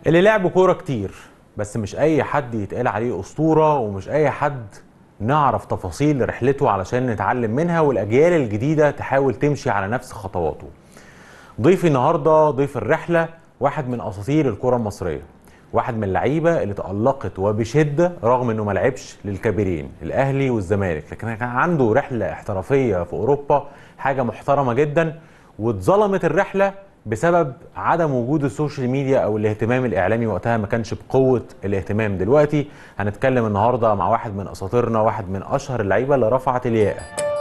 اللي لعبوا كوره كتير بس مش اي حد يتقال عليه اسطوره ومش اي حد نعرف تفاصيل رحلته علشان نتعلم منها والاجيال الجديده تحاول تمشي على نفس خطواته ضيفي النهارده ضيف الرحله واحد من اساطير الكره المصريه واحد من اللعيبه اللي تالقت وبشده رغم انه ما لعبش للكبيرين الاهلي والزمالك لكن كان عنده رحله احترافيه في اوروبا حاجه محترمه جدا واتظلمت الرحله بسبب عدم وجود السوشيال ميديا او الاهتمام الاعلامي وقتها ما كانش بقوه الاهتمام دلوقتي هنتكلم النهارده مع واحد من اساطيرنا واحد من اشهر اللعيبه اللي رفعت الياقه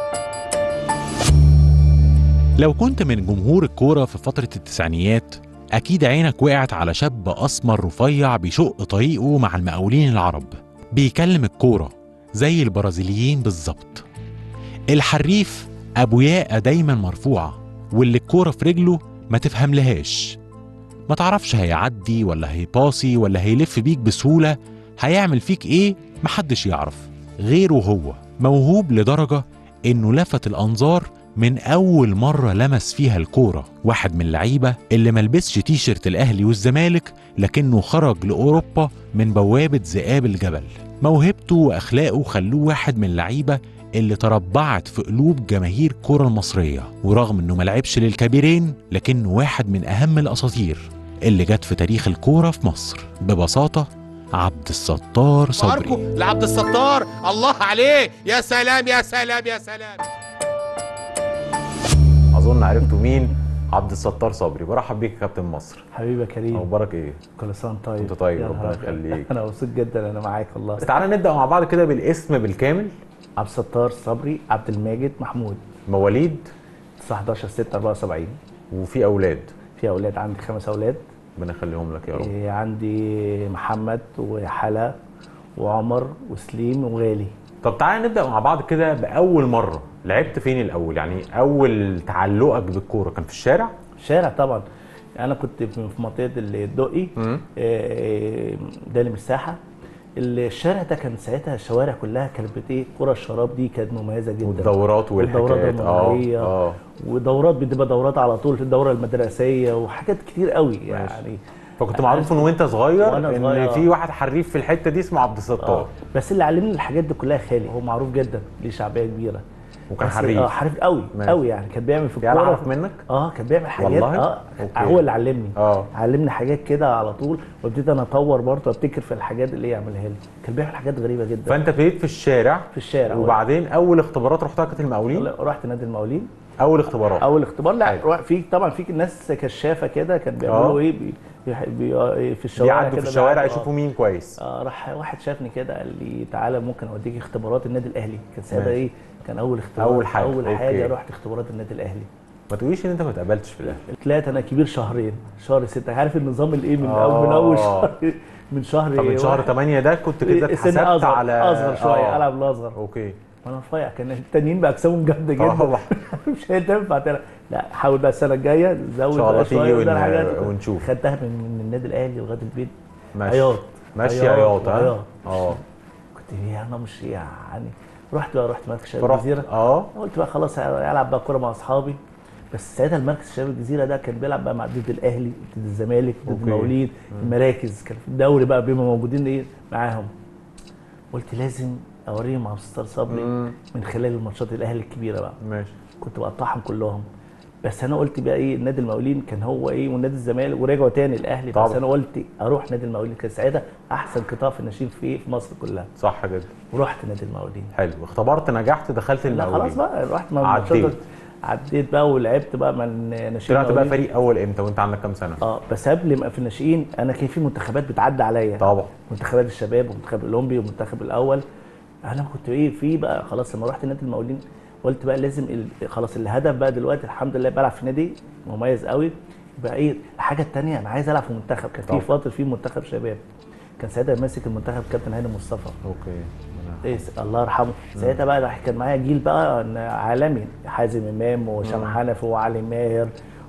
لو كنت من جمهور الكورة في فترة التسعينيات أكيد عينك وقعت على شاب أسمر رفيع بيشق طريقه مع المقاولين العرب بيكلم الكورة زي البرازيليين بالظبط الحريف أبو ياقة دايما مرفوعة واللي الكورة في رجله ما تفهملهاش ما تعرفش هيعدي ولا هيباصي ولا هيلف بيك بسهولة هيعمل فيك إيه محدش يعرف غيره هو موهوب لدرجة إنه لفت الأنظار من أول مرة لمس فيها الكورة واحد من اللعيبة اللي ملبسش تيشيرت الأهلي والزمالك لكنه خرج لأوروبا من بوابة ذئاب الجبل موهبته وأخلاقه خلوه واحد من اللعيبة اللي تربعت في قلوب جماهير الكرة المصرية ورغم انه ملعبش للكبيرين لكنه واحد من أهم الأساطير اللي جت في تاريخ الكورة في مصر ببساطة عبد الستار صبري ماركو لعبد الستار الله عليه يا سلام يا سلام يا سلام اظن عرفتوا مين عبد الستار صبري برحب بيك يا كابتن مصر حبيبي يا كريم اخبارك ايه كل سنه وانت طيب أنت طيب، يا ربنا نهار أبيض. يخليك. انا مبسوط جدا انا معاك والله بس تعالى نبدا مع بعض كده بالاسم بالكامل عبد الستار صبري عبد الماجد محمود مواليد 19 6 74 وفي اولاد في اولاد عندي خمس اولاد ربنا يخليهم لك يا رب إيه عندي محمد وحلا وعمر وسليم وغالي طب تعالى نبدا مع بعض كده باول مره لعبت فين الاول يعني اول تعلقك بالكوره كان في الشارع شارع طبعا انا كنت في في منطقه الدقي مم. إيه، دالي من الساحه الشارع ده كان ساعتها الشوارع كلها كانت بت- ايه كرة الشراب دي كانت مميزه جدا والدورات والدورات والحكايات اه الرمضانية. اه ودورات بتبقى دورات على طول في الدوره المدرسيه وحاجات كتير قوي يعني فكنت معروف من وانت صغير وأنا ان صغير. في واحد حريف في الحته دي اسمه عبد اه الستار بس اللي علمني الحاجات دي كلها خالي هو معروف جدا ليه شعبيه كبيره وكان بس- حريف. اه حريف قوي ماشي. قوي يعني كان بيعمل في يعني الكوره اعرف منك اه كان بيعمل حاجات والله؟ اه أوكي. هو اللي علمني اه. علمني حاجات كده على طول وابتديت انا اطور برضه وابتكر في الحاجات اللي يعملها لي كان بيعمل حاجات غريبه جدا فانت ابتديت في الشارع في الشارع وبعدين اول اختبارات رحتها كانت المقاولين رحت نادي المقاولين اول اختبارات اول اختبار لا حلو. روح- في طبعا في ناس كشافه كده كان اه. بيعملوا ايه بي بي بي في الشوارع بيعدوا في كده الشوارع بيعدوا، يشوفوا اه. مين كويس اه راح واحد شافني كده قال لي تعالى ممكن اوديك اختبارات النادي الاهلي كان ساعتها ماشي. ايه كان اول اختبار أول حاجة، اول أوكي. حاجه رحت اختبارات النادي الاهلي ما تقوليش ان انت ما اتقبلتش في الاهلي طلعت انا كبير شهرين شهر ستة عارف النظام الايه من آه. اول من اول شهر من شهر طب من شهر واحد. 8 ده كنت كده سن اتحسبت اصغر على اصغر شويه آه. العب الاصغر اوكي وانا رفيع كان التانيين بقى اجسامهم جامده جدا طبعا. مش هتنفع تلعب لا حاول بقى السنه الجايه زود ان شاء الله بقى تيجي شويه ون- وده الحاجات ونشوف خدتها من من النادي الاهلي لغايه البيت ماشي عياط ماشي عياط ها عياط. اه كنت يا انا مش يعني رحت بقى رحت مركز شباب فرحت الجزيره اه قلت بقى خلاص العب بقى كوره مع اصحابي بس ساعتها المركز شباب الجزيره ده كان بيلعب بقى مع ضد الاهلي ضد الزمالك ضد أوكي. المقاولين المراكز كان في الدوري بقى بيبقوا موجودين ايه معاهم قلت لازم اوريهم عبد الستار صبري مم. من خلال الماتشات الاهلي الكبيره بقى ماشي كنت بقطعهم كلهم بس انا قلت بقى ايه نادي المقاولين كان هو ايه ونادي الزمالك ورجعوا تاني الاهلي بس طبعا. انا قلت اروح نادي المقاولين كان ساعتها احسن قطاع في الناشئين في في مصر كلها صح كده ورحت نادي المقاولين حلو اختبرت نجحت دخلت لا المقاولين خلاص بقى رحت مع عديت. الماتشات عديت بقى ولعبت بقى من ناشئين طلعت بقى المقاولين. فريق اول امتى وانت عندك كام سنه اه بس قبل ما في الناشئين انا كان في منتخبات بتعدي عليا طبعا منتخبات الشباب ومنتخب الاولمبي والمنتخب الاول انا كنت ايه في بقى خلاص لما رحت نادي المقاولين قلت بقى لازم ال- خلاص الهدف بقى دلوقتي الحمد لله بلعب في نادي مميز قوي يبقى ايه الحاجه الثانيه انا عايز العب في منتخب كان طبعا. في فتره في منتخب شباب كان ساعتها ماسك المنتخب كابتن هاني مصطفى اوكي إيه الله يرحمه ساعتها بقى راح كان معايا جيل بقى عالمي حازم امام وهشام حنفي وعلي ماهر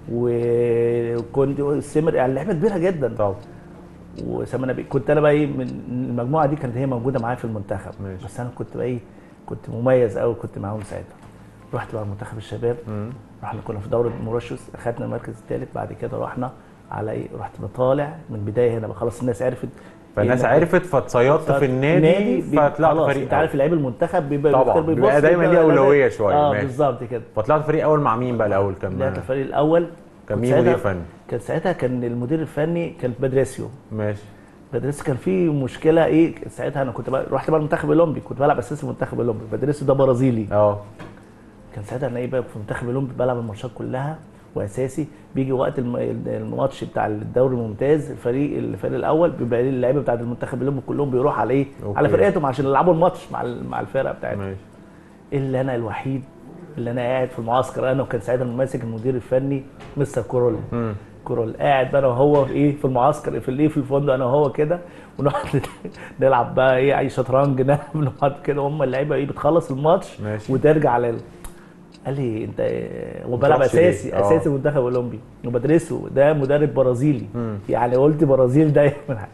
وكنت السمر يعني لعيبه كبيره جدا طب وسام نبي كنت انا بقى ايه من المجموعه دي كانت هي موجوده معايا في المنتخب ماشي. بس انا كنت بقى ايه كنت مميز قوي كنت معاهم ساعتها رحت بقى منتخب الشباب مم. رحنا كنا في دوره مورشيوس اخدنا المركز الثالث بعد كده رحنا على ايه رحت طالع من البدايه هنا بقى خلاص الناس عرفت فالناس إيه عرفت فاتصيدت في النادي بيبقى فطلعت خلاص، فريق انت عارف لعيب المنتخب بيبقى طبعاً، بيختار- بيبقى بيبص دايماً كده ليه على ده. أولوية شوية، اه ماشي. بالظبط كده فطلعت فريق اول مع مين بقى الاول كان طلعت الفريق الاول كان كنت مين مدير ساعتها- فني كان ساعتها كان المدير الفني كان بدريسيو ماشي بدريسيو كان في مشكله ايه ساعتها انا كنت بقى رحت بقى المنتخب الاولمبي كنت بلعب اساسي في المنتخب الاولمبي بدريسيو ده برازيلي اه كان ساعتها انا ايه بقى في المنتخب الاولمبي بلعب الماتشات كلها واساسي بيجي وقت الم- الماتش بتاع الدوري الممتاز الفريق الفريق الاول بيبقى ليه اللعيبه بتاعت المنتخب الاولمبي كلهم بيروحوا على ايه أوكي. على فرقتهم عشان يلعبوا الماتش مع ال- مع الفرقه بتاعتهم ماشي الا انا الوحيد اللي انا قاعد في المعسكر انا وكان ساعتها ماسك المدير الفني مستر كورول مم. كورول قاعد بقى انا وهو في ايه في المعسكر في الايه في الفندق انا وهو كده ونقعد نلعب بقى ايه اي شطرنج نلعب نقعد كده هم اللعيبه ايه بتخلص الماتش ماشي. وترجع على ال... قال لي انت إيه؟ وبلعب بتروحش ليه؟ اساسي آه. اساسي منتخب اولمبي وبدرسه ده مدرب برازيلي مم. يعني قلت برازيل ده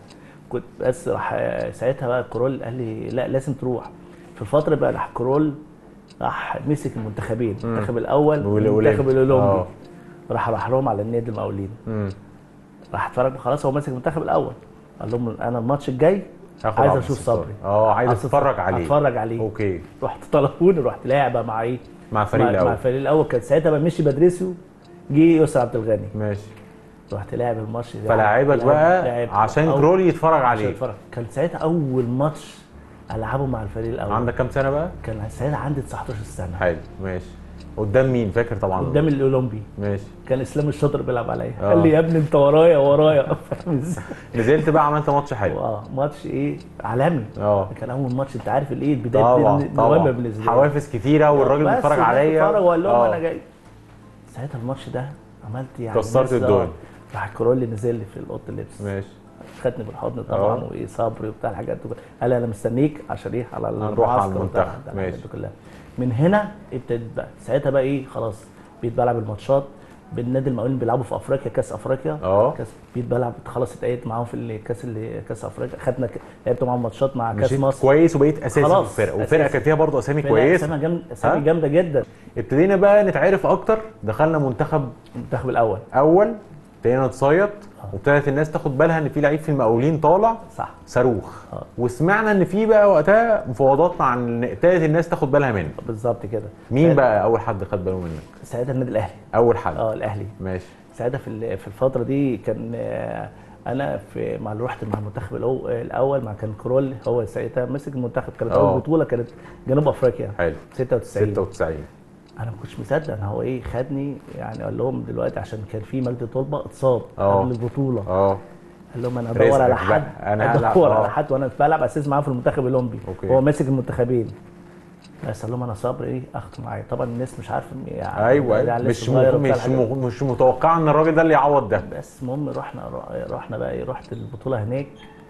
كنت بس راح ساعتها بقى كرول قال لي لا لازم تروح في الفتره بقى راح كرول راح مسك المنتخبين المنتخب الاول والأولمبي. والمنتخب الاولمبي آه. راح راح لهم على النادي المقاولين مم. راح اتفرج خلاص هو ماسك المنتخب الاول قال لهم انا الماتش الجاي هاخد عايز عبد اشوف الستار. صبري اه عايز عايز اتفرج عليه اتفرج عليه اوكي رحت طلبوني رحت لاعبه مع ايه مع الفريق مع, مع الاول الفريق الاول كان ساعتها بقى مشي بدريسيو جه يسر عبد الغني ماشي رحت لاعب الماتش ده. فلاعبك لعب- بقى لعب- عشان أول- كرولي يتفرج عشان عليه اتفرج كان ساعتها اول ماتش العبه مع الفريق الاول عندك كام سنه بقى كان ساعتها عندي 19 سنه حلو ماشي قدام مين فاكر طبعا قدام الاولمبي ماشي كان اسلام الشاطر بيلعب عليا آه. قال لي يا ابني انت ورايا ورايا فاهم ازاي؟ نزلت بقى عملت ماتش حلو اه ماتش ايه عالمي اه كان اول ماتش انت عارف الايه بدايه طبعا نوفمبر طبعا بالنسبه لي حوافز كتيره والراجل بس بيتفرج الناس عليا بتتفرج وقال لهم آه. انا جاي ساعتها الماتش ده عملت يعني كسرت ناس- آه، الدنيا. راح كرولي نزل لي في اوضه اللبس ماشي خدني بالحضن طبعا آه. وايه صبري وبتاع الحاجات دي كلها. قال لي انا مستنيك عشان ايه على هنروح على المعسكر وبتاع المنتخب. ده، الحاجات ماشي. دي كلها من هنا ابتدت بقى ساعتها بقى ايه خلاص بقيت بلعب الماتشات بالنادي المقاولين بيلعبوا في افريقيا كاس افريقيا اه كاس بقيت بلعب خلاص اتأيدت معاهم في الكاس اللي كاس افريقيا خدنا ك- لعبت معاهم ماتشات مع كاس مشيت مصر كويس وبقيت اساسي في خلاص، الفرقه والفرقه أساسي. كان فيها برضه اسامي فرقة كويسه اسامي جامده اسامي ها؟ جامده جدا ابتدينا بقى نتعرف اكتر دخلنا منتخب المنتخب الاول اول ابتدينا نتصيد وابتدت الناس تاخد بالها ان في لعيب في المقاولين طالع صح صاروخ آه. وسمعنا ان في بقى وقتها مفاوضات مع ان ابتدت الناس تاخد بالها منه بالظبط كده مين ساعتها- بقى اول حد خد باله منك ساعتها النادي الاهلي اول حد اه الاهلي ماشي ساعتها في ال- في الفتره دي كان آه، انا في مع اللي رحت مع المنتخب الأو- الاول مع كان كرول هو ساعتها مسك المنتخب كانت آه. اول بطوله كانت جنوب افريقيا حلو 96 96 انا ما كنتش مصدق انا هو ايه خدني يعني قال لهم دلوقتي عشان كان في مجدي طلبه اتصاب آه. قبل البطوله اه قال لهم انا رزقك ادور على بقى. حد أنا هلعب، ادور آه. على حد وانا بلعب اساس معاه في المنتخب الاولمبي أوكي. هو ماسك المنتخبين بس قال لهم انا صبري ايه اخده معايا طبعا الناس مش عارفه يعني ايوه ده أيوة. لسه مش صغير م... وبتاع مش الحاجات م... مش متوقع ان الراجل ده اللي يعوض ده بس المهم رحنا رحنا بقى ايه رحت البطوله هناك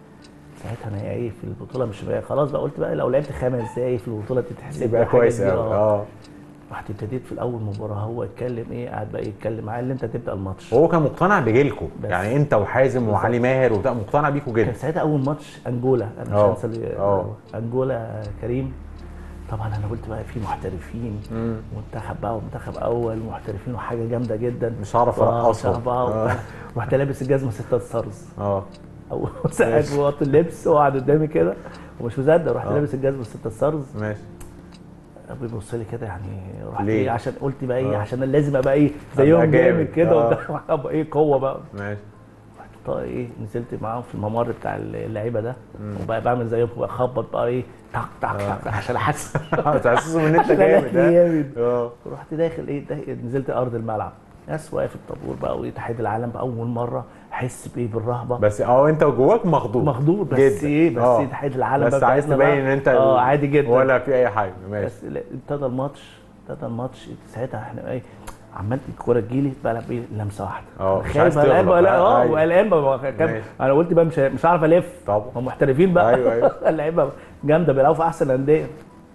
ساعتها انا ايه في البطوله مش بقى خلاص بقى قلت بقى لو لعبت خمس دقايق في البطوله تتحسب يبقى الحاجات كويس دي، قوي آه. اه رحت ابتديت في الاول مباراه هو اتكلم ايه قعد بقى يتكلم معايا اللي انت تبدا الماتش هو كان مقتنع بجيلكم بس. يعني انت وحازم وعلي ماهر وبتاع مقتنع بيكوا كان جدا ساعتها اول ماتش انجولا انا مش آه. هنسى ال- آه. انجولا كريم طبعا انا قلت بقى في محترفين مم. منتخب بقى ومنتخب اول محترفين وحاجه جامده جدا مش هعرف آه، ارقصهم. مش هعرف بقى آه. رحت لابس الجزمه ستة سرز اه او قاعد ماشي. بوط اللبس وقعد قدامي كده ومش مصدق رحت آه. لابس الجزمه ستة سرز ماشي ابوي بيبص لي كده يعني رحت ليه؟ ايه عشان قلت بقى ايه آه. عشان أنا لازم ابقى ايه أبقى زيهم جامد. جامد كده آه. وبتاع، ابقى ايه قوه بقى ماشي رحت طا- ايه نزلت معاهم في الممر بتاع اللعيبه ده وبقى بعمل زيهم بخبط بقى ايه طق طق طق عشان احس تحسسهم ان انت عشان جامد ألاقي ها؟ جامد. اه رحت داخل ايه ده نزلت ارض الملعب ناس واقف الطابور بقى واتحاد العالم باول مره احس بايه بالرهبه بس اه انت جواك مخضوض مخضوض بس جدا. ايه بس آه. اتحاد العالم بس بقى عايز بتاعتنا تبين ان بقى. انت اه عادي جدا ولا في اي حاجه ماشي بس لا، ابتدى الماتش ابتدى الماتش ساعتها احنا ايه عمال الكوره تجيلي بلعب ايه لمسه واحده اه، أنا مش خايف عايز قلقان تغلط. بقى اه ايوه. وقلقان بقى كان- ماشي. انا قلت بقى مش مش هعرف الف طبعا. هم محترفين بقى ايوه، ايوه. اللعيبه جامده بيلعبوا في احسن انديه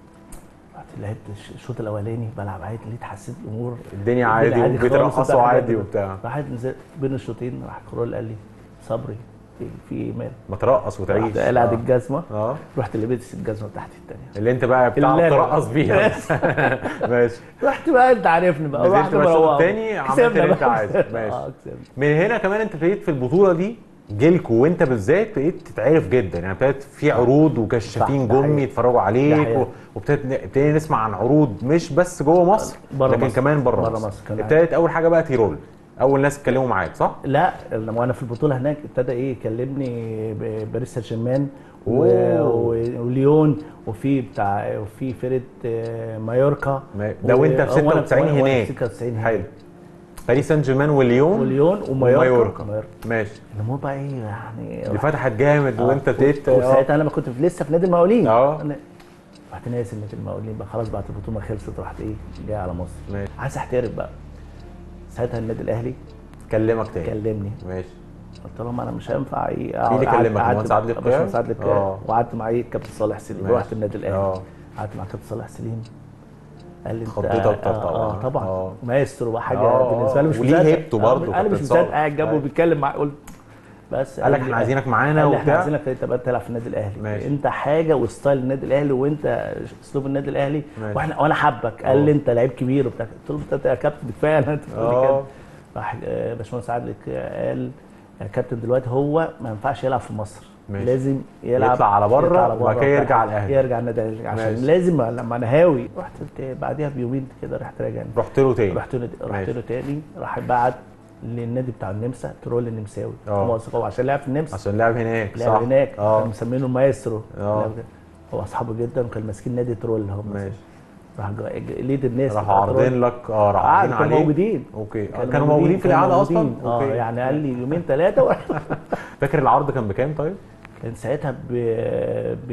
رحت لعبت الش- الشوط الاولاني بلعب عادي لقيت حسيت الامور الدنيا عادي خالص وبيترقصوا وبتاع الحاجات عادي دي. وبتاع راح نزلت بين الشوطين راح كرول قال لي صبري في ايه مال ما ترقص وتعيش رحت قلع آه. الجزمه اه رحت لبست الجزمه تحت التانيه اللي انت بقى بتعرف اللي أنا- ترقص بيها ماشي رحت بقى انت عارفني بقى نزلت رحت بقى الشوط مروح. التاني عملت كسبنا اللي انت بقى. عايزه. ماشي. اه كسبنا من هنا كمان انت ابتديت في البطوله دي جيلكو وانت بالذات بقيت تتعرف جدا يعني ابتدت في عروض وكشافين صح، ده جم حقيقي. يتفرجوا ده عليك حقيقي. و- وابتدت ابتدينا نسمع عن عروض مش بس جوه مصر بره لكن مصر. كمان بره بره مصر, مصر كمان. ابتدت اول حاجه بقى تيرول اول ناس اتكلموا معاك صح؟ لا لما انا في البطوله هناك ابتدى ايه يكلمني ب- باريس سان جيرمان و- أوه. و- وليون وفي بتاع وفي فرقه آه، مايوركا ما- ده وانت في و- وأنا- 96 وأنا- وأنا هناك في 96 هناك حلو باريس سان جيرمان وليون وليون ومايوركا ومايوركا. مايوركا. ماشي الامور بقى ايه يعني اللي فتحت جامد آه، وانت ابتديت وساعتها انا ما كنت في- لسه في نادي المقاولين آه. أنا رحت نازل نادي المقاولين بقى خلاص بعد البطوله ما خلصت رحت ايه جاي على مصر ماشي. عايز احترف بقى ساعتها النادي الاهلي كلمك تاني كلمني ماشي قلت لهم انا مش هينفع ايه مين اللي قعدت- كلمك؟ قعدت المهندس عادل مع- القيعي؟ باشمهندس عادل القيعي آه. وقعدت مع ايه كابتن صالح سليم ماشي. رحت النادي الاهلي اه قعدت مع كابتن صالح سليم قال لي انت خضيت أكتر آه، طبعاً. اه طبعا آه. مايسترو بقى حاجه آه، بالنسبه لي مش وليه مصدق. هيبته برضه آه، انا مش كابتن مصدق صالح. قاعد جنبه أيوة. بيتكلم معاه قلت بس قال لك لي- احنا عايزينك معانا قال لي احنا وبتاع عايزينك تبقى تلعب في النادي الاهلي ماشي. انت حاجه وستايل النادي الاهلي وانت اسلوب النادي الاهلي ماشي. واحنا وانا حابك قال لي انت لعيب كبير وبتاع قلت له انت يا كابتن كفايه انا انت بتقول لي آه. كده راح آه، باشمهندس عادل قال يا كابتن دلوقتي هو ما ينفعش يلعب في مصر ماشي. لازم يلعب يطلع على بره يطلع على وبعد كده بره يرجع وبتاع. الأهلي. يرجع النادي الاهلي عشان ماشي. لازم لما انا هاوي رحت بعديها بيومين كده رحت راجع رحت له تاني رحت له رحت ماشي. له تاني راح بعت للنادي بتاع النمسا ترول النمساوي آه. هو أصلاً- هو عشان لعب في النمسا عشان لعب هناك لعب هناك كانوا اه مسمينه المايسترو آه. لعب- هو اصحابه جدا وكان ماسكين نادي ترول هم ماشي راح جا- ج- ليد الناس راحوا بتاع ترول. عارضين لك اه راحوا قعد عارضين كانوا عليك موجودين اوكي كانوا, كانوا موجودين في كانوا الاعاده اصلا موجودين. اه اوكي يعني قال لي يومين ثلاثه فاكر العرض كان بكام طيب؟ كان ساعتها ب ب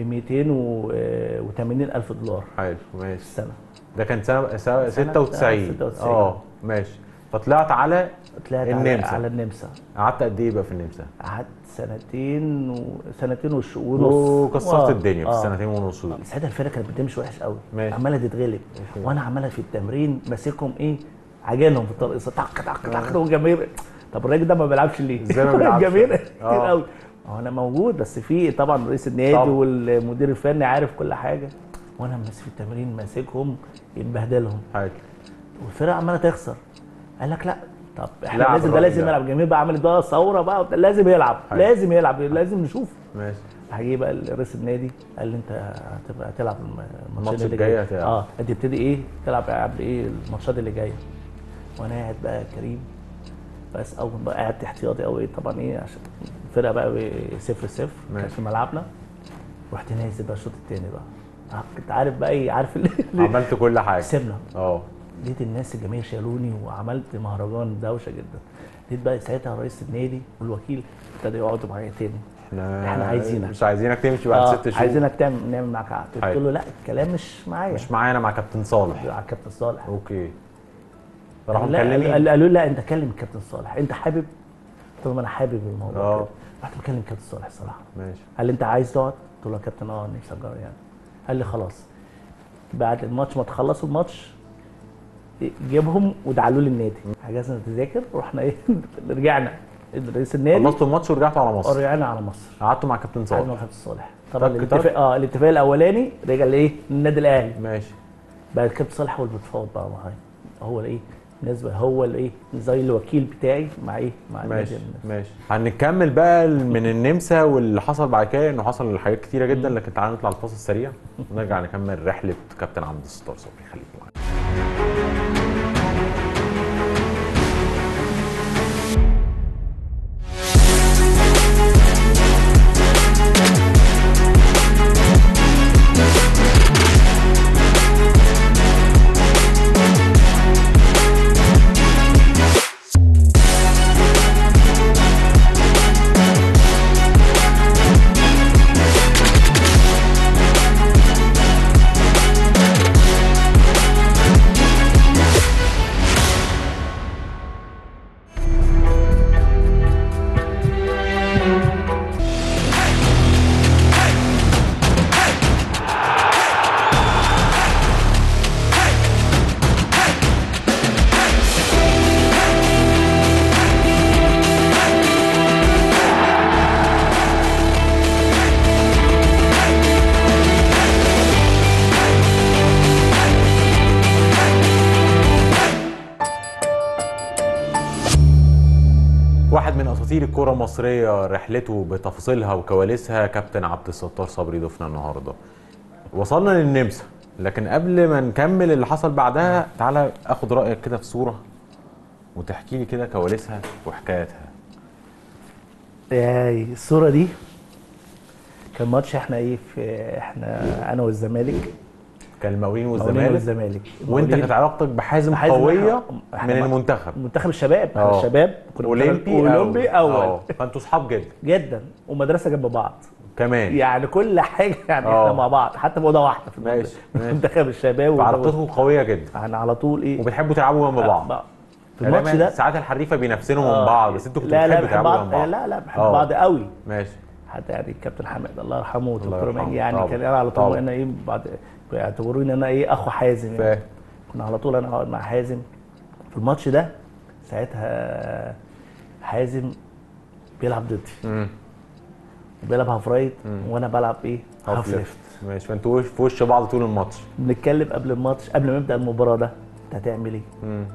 280 الف دولار حلو في ماشي السنه ده كان سنه سنة سنة 96 96. اه ماشي فطلعت على طلعت على, النمسا. على النمسا قعدت قد ايه بقى في النمسا؟ قعدت سنتين و... سنتين وش... ونص وكسرت آه. الدنيا في آه. السنتين ونص دول ساعتها الفرقه كانت بتمشي وحش قوي ماشي. عماله تتغلب أوكي. وانا عماله في التمرين ماسكهم ايه عجانهم في الترقيصه طق طق طق والجماهير طب الراجل ده ما بيلعبش ليه؟ إزاي ما بيلعبش؟ الجماهير كتير آه. قوي هو انا موجود بس في طبعا رئيس النادي طبعا. والمدير الفني عارف كل حاجه وانا ماسك في التمرين ماسكهم يتبهدلهم حاجه والفرقه عماله تخسر قال لك لا طب احنا لعب لازم ده الراجل لازم ده. يلعب الجماهير بقى عملت بقى ثوره بقى وبتاع، لازم يلعب حلو. لازم يلعب لازم نشوف ماشي هيجي بقى رئيس النادي قال لي انت هتبقى هتلعب الم- الماتش الماتشات اللي الجاي جايه هتلعب. اه هتبتدي ايه تلعب قبل ايه الماتشات اللي جايه وانا قاعد بقى كريم بس اول بقى قاعد احتياطي قوي طبعا ايه عشان الفرقه بقى صفر صفر كانت ماشي. في ملعبنا رحت نازل بقى الشوط الثاني بقى آه، كنت عارف بقى ايه عارف اللي عملت كل حاجه كسبنا اه لقيت الناس الجماهير شالوني وعملت مهرجان دوشه جدا لقيت بقى ساعتها رئيس النادي والوكيل ابتدوا يقعدوا معايا تاني احنا إحنا عايزينك. مش عايزينك تمشي بعد آه، ست شهور عايزينك تعمل نعمل معاك عقد قلت حلو. له لا الكلام مش معايا مش معانا مع كابتن صالح على الكابتن صالح اوكي راحوا لا مكلمين قال- قالوا لي لا انت كلم الكابتن صالح انت حابب قلت لهم انا حابب الموضوع آه. كده رحت بكلم الكابتن صالح الصراحه ماشي قال لي انت عايز تقعد قلت له يا كابتن اه نفسي اجرب يعني قال لي خلاص بعد الماتش ما تخلصوا الماتش جيبهم ودعلوا لي النادي حجزنا التذاكر ورحنا ايه رجعنا رئيس النادي خلصتوا الماتش ورجعتوا على مصر رجعنا على مصر قعدتوا مع كابتن قعدنا مع صالح كابتن صالح طبعا تك- الاتفاق تك. اه الاتفاق الاولاني رجع لايه للنادي الاهلي ماشي بقى الكابتن صالح هو اللي بيتفاوض بقى معايا هو الايه بالنسبه هو الايه زي الوكيل بتاعي مع ايه مع النادي ماشي الناس. ماشي هنكمل بقى من النمسا واللي حصل بعد كده انه حصل حاجات كتيره جدا لكن تعالى نطلع الفاصل السريع ونرجع نكمل رحله كابتن عبد الستار صبري خليكم معانا تفاصيل الكرة المصرية رحلته بتفاصيلها وكواليسها كابتن عبد الستار صبري ضيفنا النهارده. وصلنا للنمسا لكن قبل ما نكمل اللي حصل بعدها تعالى اخد رأيك كده في صورة وتحكي لي كده كواليسها وحكاياتها. ياي الصوره دي كان ماتش احنا ايه في احنا انا والزمالك كان المقاولين المقاولين والزمالك والزمالك وانت المقاولين- كانت علاقتك بحازم حازم قوية إحنا- من إحنا المنتخب. منتخب الشباب احنا آه. الشباب كنا اولمبي منتخب اولمبي اول اه فانتوا صحاب جدا جدا ومدرسه جنب بعض كمان يعني كل حاجه يعني آه. احنا مع بعض حتى في اوضه واحده في ماشي، المنتخب. ماشي. منتخب الشباب فعلاقتكم قوية جدا احنا على طول ايه وبتحبوا تلعبوا جنب بعض. بقى. في يعني الماتش دايماً ده ساعات الحريفه بينافسينهم من آه. بعض بس انتوا كنتوا لا لا بتحبوا بحب تلعبوا بعض جنب بعض لا لا بحب آه. بعض قوي ماشي حتى يعني الكابتن حماد الله يرحمه الله ودكتور يرحمه. مجدي يعني طبعا. كان انا على طول طبعا. انا ايه بعد بيعتبروني ان انا ايه اخو حازم يعني فاهم كنا على طول انا اقعد مع حازم في الماتش ده ساعتها حازم بيلعب ضدي مم. وبيلعب هاف رايت وانا بلعب ايه هاف هاف ليفت. ليفت ماشي فانتوا وش- في وش بعض طول الماتش بنتكلم قبل الماتش قبل ما نبدا المباراه ده انت هتعمل ايه مم.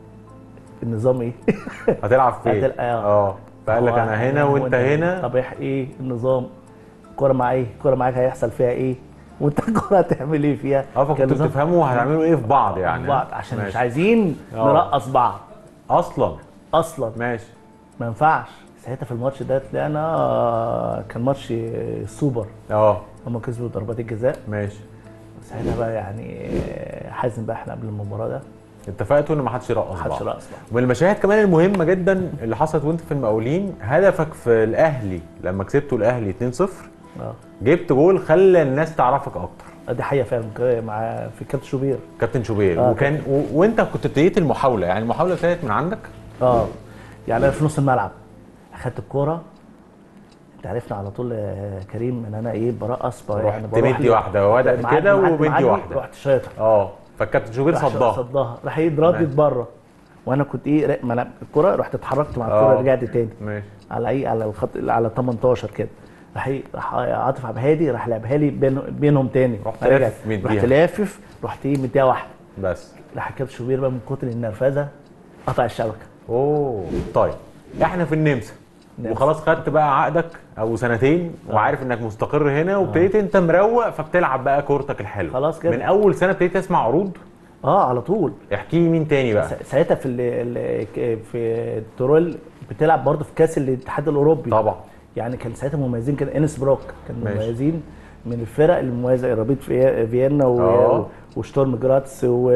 النظام ايه هتلعب فين هتل- آه. اه فقال لك هو انا هنا وانت هنا طب إح- ايه النظام الكوره معايا ايه الكوره معاك هيحصل فيها ايه وانت الكوره هتعمل ايه فيها اه كان فكنتوا نظام بتفهموا هتعملوا ايه في بعض يعني بعض عشان مش ماشي. عايزين آه. نرقص بعض اصلا اصلا ماشي ما ينفعش ساعتها في الماتش ده طلعنا آه، كان ماتش آه، سوبر اه هم كسبوا ضربات الجزاء ماشي ساعتها بقى يعني آه، حازم بقى احنا قبل المباراه ده اتفقتوا ان ما حدش يرقص ما حدش بعض رقص بقى ومن المشاهد كمان المهمه جدا اللي حصلت وانت في المقاولين هدفك في الاهلي لما كسبتوا الاهلي 2-0 اه جبت جول خلى الناس تعرفك اكتر دي حقيقه فعلا ك- مع في كابتن شوبير كابتن شوبير آه، وكان و... وانت كنت ابتديت المحاوله يعني المحاوله ابتدت من عندك اه يعني انا في نص الملعب اخدت الكوره انت عرفنا على طول يا كريم ان انا ايه برقص ب- رحت بروح مدي لي- واحده وبدات معدي- كده معدي- ومدي معدي، واحده رحت شايطها اه فالكابتن شوبير راح صدها صدها راح ايه اتردد بره وانا كنت ايه را- ما انا الكوره رحت اتحركت مع الكوره آه. رجعت تاني ماشي على ايه على الخط على 18 كده راح ايه راح عاطف عبد الهادي راح لعبها لي بين بينهم تاني رحت رجعت. لافف مديها. رحت لافف رحت ايه مديها واحده بس راح كابتن شوبير بقى من كتر النرفزه قطع الشبكه اوه طيب احنا في النمسا نمسا. وخلاص خدت بقى عقدك او سنتين وعارف انك مستقر هنا وابتديت انت مروق فبتلعب بقى كورتك الحلوه خلاص كده. من اول سنه ابتديت تسمع عروض اه على طول احكي لي مين تاني بقى سا- ساعتها في ال ال في الترول بتلعب برضه في كاس الاتحاد الاوروبي طبعا يعني كان ساعتها مميزين كان انس بروك كان ماشي. مميزين من الفرق المميزه رابيت في فيينا و... آه. وشتورم جراتس و...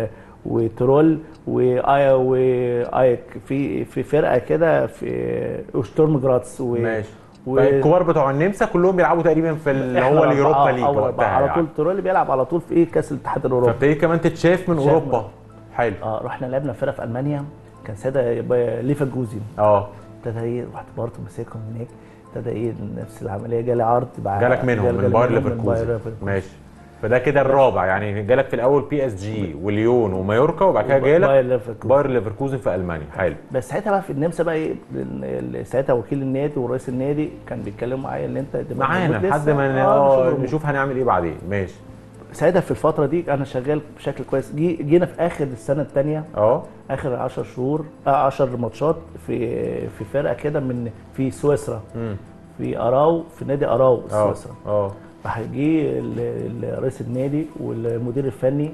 وترول وايا وايك في في فرقه كده في وشتورم جراتس و... ماشي و... فالكبار بتوع النمسا كلهم بيلعبوا تقريبا في اللي إحنا هو الأربعة- اليوروبا آه، ليج أول أربعة. وقتها على طول يعني ترول بيلعب على طول في ايه كاس الاتحاد الاوروبي فابتديت كمان تتشاف من شاف اوروبا حلو اه رحنا لعبنا فرقه في المانيا كان ساعتها يبقى ليفا جوزين اه ابتدى ايه رحت برضه ماسكهم هناك ابتدى ايه نفس العمليه جالي عرض بقى جالك منهم جال- من جالي باير منهم من باير ليفركوزن ليفركوزن. ماشي فده كده الرابع يعني جالك في الاول بي اس جي وليون ومايوركا وبعد كده جالك باير ليفركوزن. باير ليفركوزن في المانيا حلو بس ساعتها بقى في النمسا بقى ايه ال- ال- ساعتها وكيل النادي ورئيس النادي كان بيتكلموا معايا ان انت تبقى معانا موجود لحد لسه. ما آه، اه نشوف نشوف هنعمل ايه بعدين ماشي ساعتها في الفتره دي انا شغال بشكل كويس جي جينا في اخر السنه الثانيه اه اخر 10 شهور آه 10 ماتشات في في فرقه كده من في سويسرا امم في اراو في نادي اراو اه سويسرا اه راح جه ال- ال- رئيس النادي والمدير الفني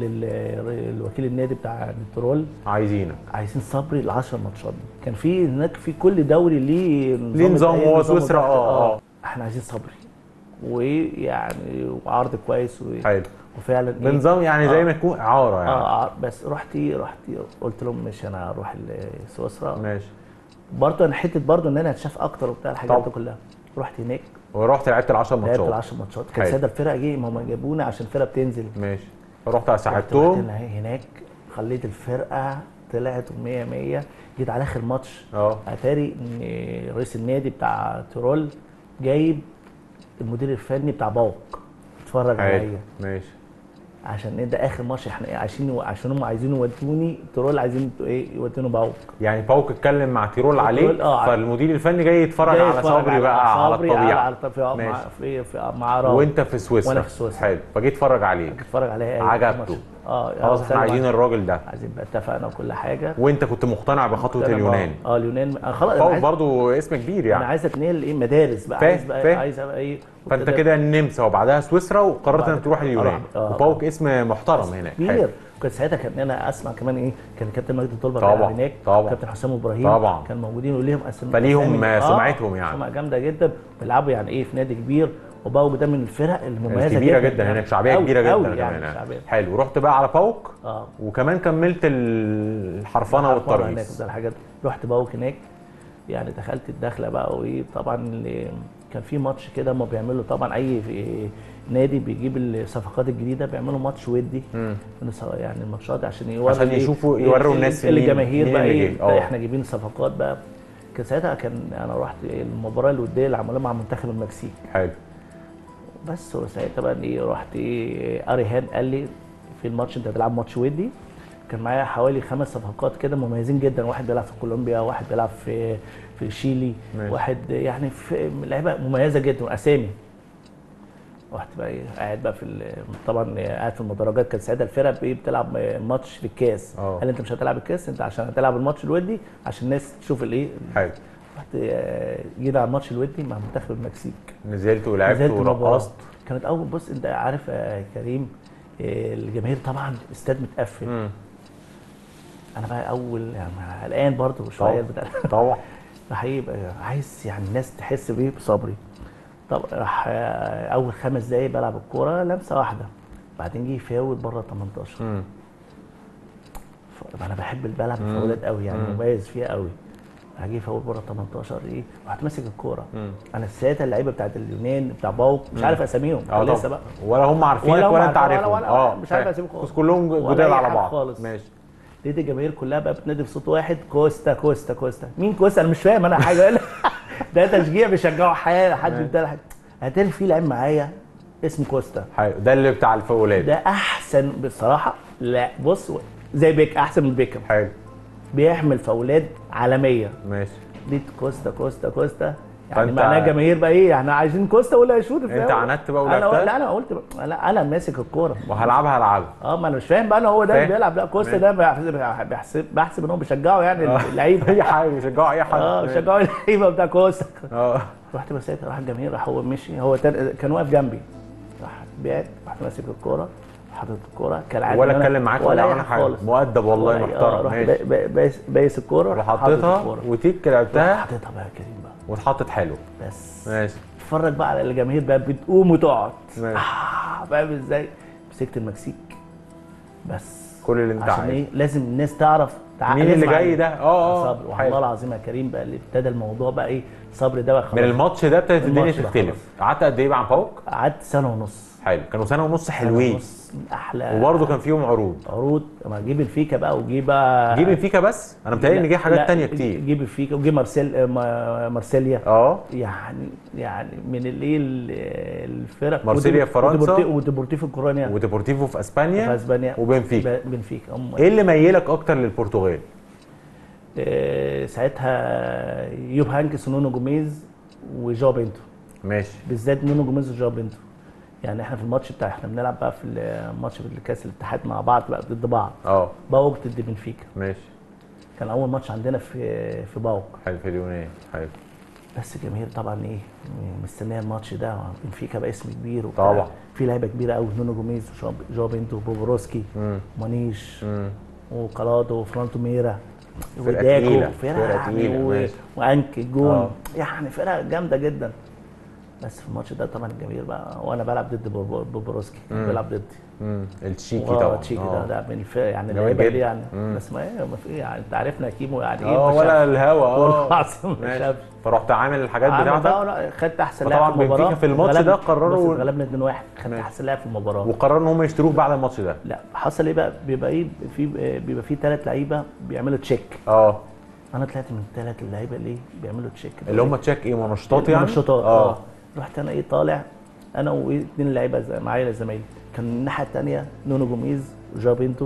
للوكيل النادي بتاع الترول عايزينك عايزين صبري ال 10 ماتشات دي كان في هناك في كل دوري ليه ليه نظام إيه، هو سويسرا، بتاعته. آه، آه. احنا عايزين صبري ويعني وعرض كويس و... حلو وفعلا إيه؟ بنظام يعني زي آه. ما يكون اعاره يعني اه بس رحت رحت قلت لهم مش انا هروح ال- سويسرا ماشي برضه انا حته برضه ان انا اتشاف اكتر وبتاع الحاجات طب. دي كلها رحت هناك ورحت لعبت ال 10 لعبت ماتشات ال 10 ماتشات كان حلو. ساده الفرقه جه ما هم جابونا عشان الفرقه بتنزل ماشي فرحت رحت ساعدتهم رحت هناك خليت الفرقه طلعت 100 100 جيت على اخر ماتش اه اتاري ان رئيس النادي بتاع ترول جايب المدير الفني بتاع باوك اتفرج حلو عليا ماشي عشان إيه ده اخر ماتش احنا إيه عشان عشان هم عايزين يودوني ترول عايزين ايه يودوني باوك يعني باوك اتكلم مع تيرول عليه تيرول، آه. فالمدير الفني جاي يتفرج جاي على يتفرج صبري بقى على صبري الطبيعه على في مع ماشي. في, في مع راو وانت في سويسرا وأنا في سويسرا. حلو فجيت اتفرج عليه اتفرج عليها إيه عجبته. الماتش. اه خلاص آه، احنا عايزين سلم الراجل ده عايزين بقى اتفقنا وكل حاجه وانت كنت مقتنع بخطوه أنا اليونان بقى- اه اليونان أنا خلاص أنا باوك عايز, برضو اسم كبير انا يعني عايز اتنقل ايه مدارس بقى فاهم، عايز بقى فاهم. عايز ابقى ايه فانت وابتدى- كده النمسا وبعدها سويسرا وقررت وبعد انك تروح كده اليونان أروح- آه. وباوك اسم محترم هناك كبير حلو. كنت ساعتها كان انا اسمع كمان ايه كان كابتن مجدي طلبه طبعا، بيلعب هناك طبعا. كابتن حسام ابراهيم طبعا. كان موجودين وليهم اسم فليهم أسامي- سمعتهم يعني. سمعه جامده جدا بيلعبوا يعني ايه في نادي كبير وباوك ده من الفرق المميزه كبيره جدا جدا يعني. هناك شعبيه أوي- كبيره جدا أوي كمان يعني يعني. شعبيه حلو رحت بقى على باوك اه وكمان كملت الحرفنه مرة هناك والترقيص وده الحاجات رحت باوك هناك يعني دخلت الدخله بقى وايه طبعا اللي كان في ماتش كده هم بيعملوا طبعا اي في نادي بيجيب الصفقات الجديده بيعملوا ماتش ودي من الص- يعني الماتشات عشان يوروا عشان إيه- يشوفوا- إيه- يوروا إيه- الناس اللي مين- الجماهير مين بقى اللي ايه جاي. آه. ده احنا جايبين صفقات بقى كان ساعتها كان انا رحت المباراه الوديه اللي عملوها مع منتخب المكسيك حلو بس وساعتها بقى ايه رحت ايه اريهان قال لي في الماتش انت هتلعب ماتش ودي كان معايا حوالي خمس صفقات كده مميزين جدا واحد بيلعب في كولومبيا واحد بيلعب في في شيلي ماشي. واحد يعني في لعيبه مميزه جدا اسامي رحت بقى ايه قاعد بقى في ال- طبعا قاعد في المدرجات كانت ساعتها الفرق ايه بتلعب ماتش في الكاس اه. قال لي انت مش هتلعب الكاس انت عشان هتلعب الماتش الودي عشان الناس تشوف الايه حلو رحت آه، جينا على الماتش الودي مع منتخب المكسيك نزلت ولعبت نزلت المباراة. ورقصت كانت اول بص انت عارف يا كريم آه، الجماهير طبعا استاد متقفل مم. انا بقى اول يعني قلقان برضه شويه طبعا. بتاع طبعا راح يبقى عايز يعني الناس تحس بايه بصبري طب راح آه، اول خمس دقايق بلعب الكوره لمسه واحده بعدين جه يفاول بره 18 مم. ف- انا بحب بلعب الفاولات قوي يعني مميز فيها قوي هجي فاول بره 18 ايه رحت ماسك الكوره انا ساعتها اللعيبه بتاعت اليونان بتاع باوك مش عارف اساميهم اه لسه طبعا بقى ولا هم عارفينك ولا هم ولا انت عارفين- عارفهم ولا- اه مش عارف فاهم. اسيبهم خالص. بس كلهم ولا جداد أي على حاجة بعض خالص. ماشي لقيت الجماهير كلها بقى بتنادي بصوت واحد كوستا كوستا كوستا مين كوستا انا مش فاهم انا حاجه ده تشجيع بيشجعوا حاجه حد بتاع حاجه هتلاقي في لعيب معايا اسمه كوستا حلو ده اللي بتاع الفاولات ده احسن بصراحه لا بص زي بيك احسن من بيكم حلو بيحمل فاولات عالميه ماشي لقيت كوستا كوستا كوستا يعني فأنت- معناه جماهير بقى ايه احنا عايزين كوستا ولا يشوط انت عندت بقى انا ولعبتها؟ لا انا قلت بقى لا انا ماسك الكوره وهلعبها هلعبها اه ما انا مش فاهم بقى انا هو ده اللي فاهم. بيلعب لا كوستا ده بحسب بحسب, بحسب ان هم بيشجعوا يعني اللعيبه اي حاجه بيشجعوا اي حد اه بيشجعوا اللعيبه بتاع كوستا اه رحت بسيت راح الجماهير راح هو مشي هو تن... كان واقف جنبي راح بعت رحت ماسك الكوره حاطط الكوره كالعاده ولا إن أنا- اتكلم معاك ولا أي عمل حاجه خالص. مؤدب والله ولا أي- آه، محترم رحت ماشي با- با- بايس بايس الكوره راح حاطط حطيتها الكورة. وتيك رحت لعبتها حطيتها بقى يا كريم بقى واتحطت حلو بس ماشي اتفرج بقى على الجماهير بقى بتقوم وتقعد ماشي. آه فاهم ازاي مسكت المكسيك بس كل اللي انت عشان عايزه ايه لازم الناس تعرف تع- مين لازم اللي جاي عليه. ده؟ اه، اه، صبر والله حلو. العظيم يا كريم بقى اللي ابتدى الموضوع بقى ايه صبر ده بقى خلاص من الماتش ده ابتدت الدنيا الماتش ده تختلف قعدت قد ايه مع باوك قعدت سنه ونص حلو كانوا سنه ونص سنة حلوين ونص من احلى وبرضه كان فيهم عروض عروض ما جيب الفيكا بقى وجي بقى جيب بنفيكا بس انا متهيألي ان جه حاجات لا، تانية كتير جيب الفيكا وجي مارسيل آه، ما- مارسيليا اه يعني يعني من الايه ال- الفرق مارسيليا وديبورتي- في فرنسا. وديبورتي- وديبورتيفو كورونيا وديبورتيفو في في اسبانيا اسبانيا وبنفيكا ب- بنفيكا هم ايه اللي ميلك اكتر للبرتغال آه، ساعتها يوب هانكس ونونو جوميز وجاو بينتو ماشي بالذات نونو جوميز وجاو بينتو يعني احنا في الماتش بتاع احنا بنلعب بقى في الماتش في الكاس الاتحاد مع بعض بقى ضد بعض اه باوك ضد بنفيكا ماشي كان اول ماتش عندنا في في باوك حلو في اليونان حلو بس الجماهير طبعا ايه مستنيه الماتش ده بنفيكا بقى اسم كبير وبتاع. طبعا. في لعيبه كبيره قوي نونو جوميز وجاو بينتو وبوبروسكي مم. مانيش مم. وقلادو وفرانتو ميرا فرقة تقيلة، وداكو فرقة فرقه يعني تقيلة، و... ماشي. وانك الجون آه. يعني فرقه جامده جدا بس في الماتش ده طبعا الجماهير بقى وانا بلعب ضد بوب- بوبروسكي كان بيلعب ضدي مم. التشيكي آه، طبعا تشيكي آه. ده ده من الفرق يعني جامد اللعيبه دي جدا. يعني مم. بس ما ايه ما في يعني انت عارفنا يا كيمو يعني ايه اه ما ولا شافش. الهوا والله اه العظيم ما ماشي. شافش. فرحت عامل الحاجات عامل بقى بتاعتك ولا- خدت احسن فطبعاً لاعب في المباراه بنفيكا في الماتش غلبنا- ده قرروا- بص، غلبنا 2-1 خدت ماشي. احسن لاعب في المباراه وقرروا ان هم يشتروك بعد الماتش ده لا حصل ايه بقى بيبقى ايه في بيبقى في ثلاث لعيبه بيعملوا تشيك اه انا طلعت من الثلاث اللعيبه اللي بيعملوا تشيك اللي هم تشيك ايه منشطات يعني منشطات اه اه رحت انا ايه طالع انا واثنين لعيبه زي- معايا زمايلي كان الناحيه الثانيه نونو جوميز وجاو بينتو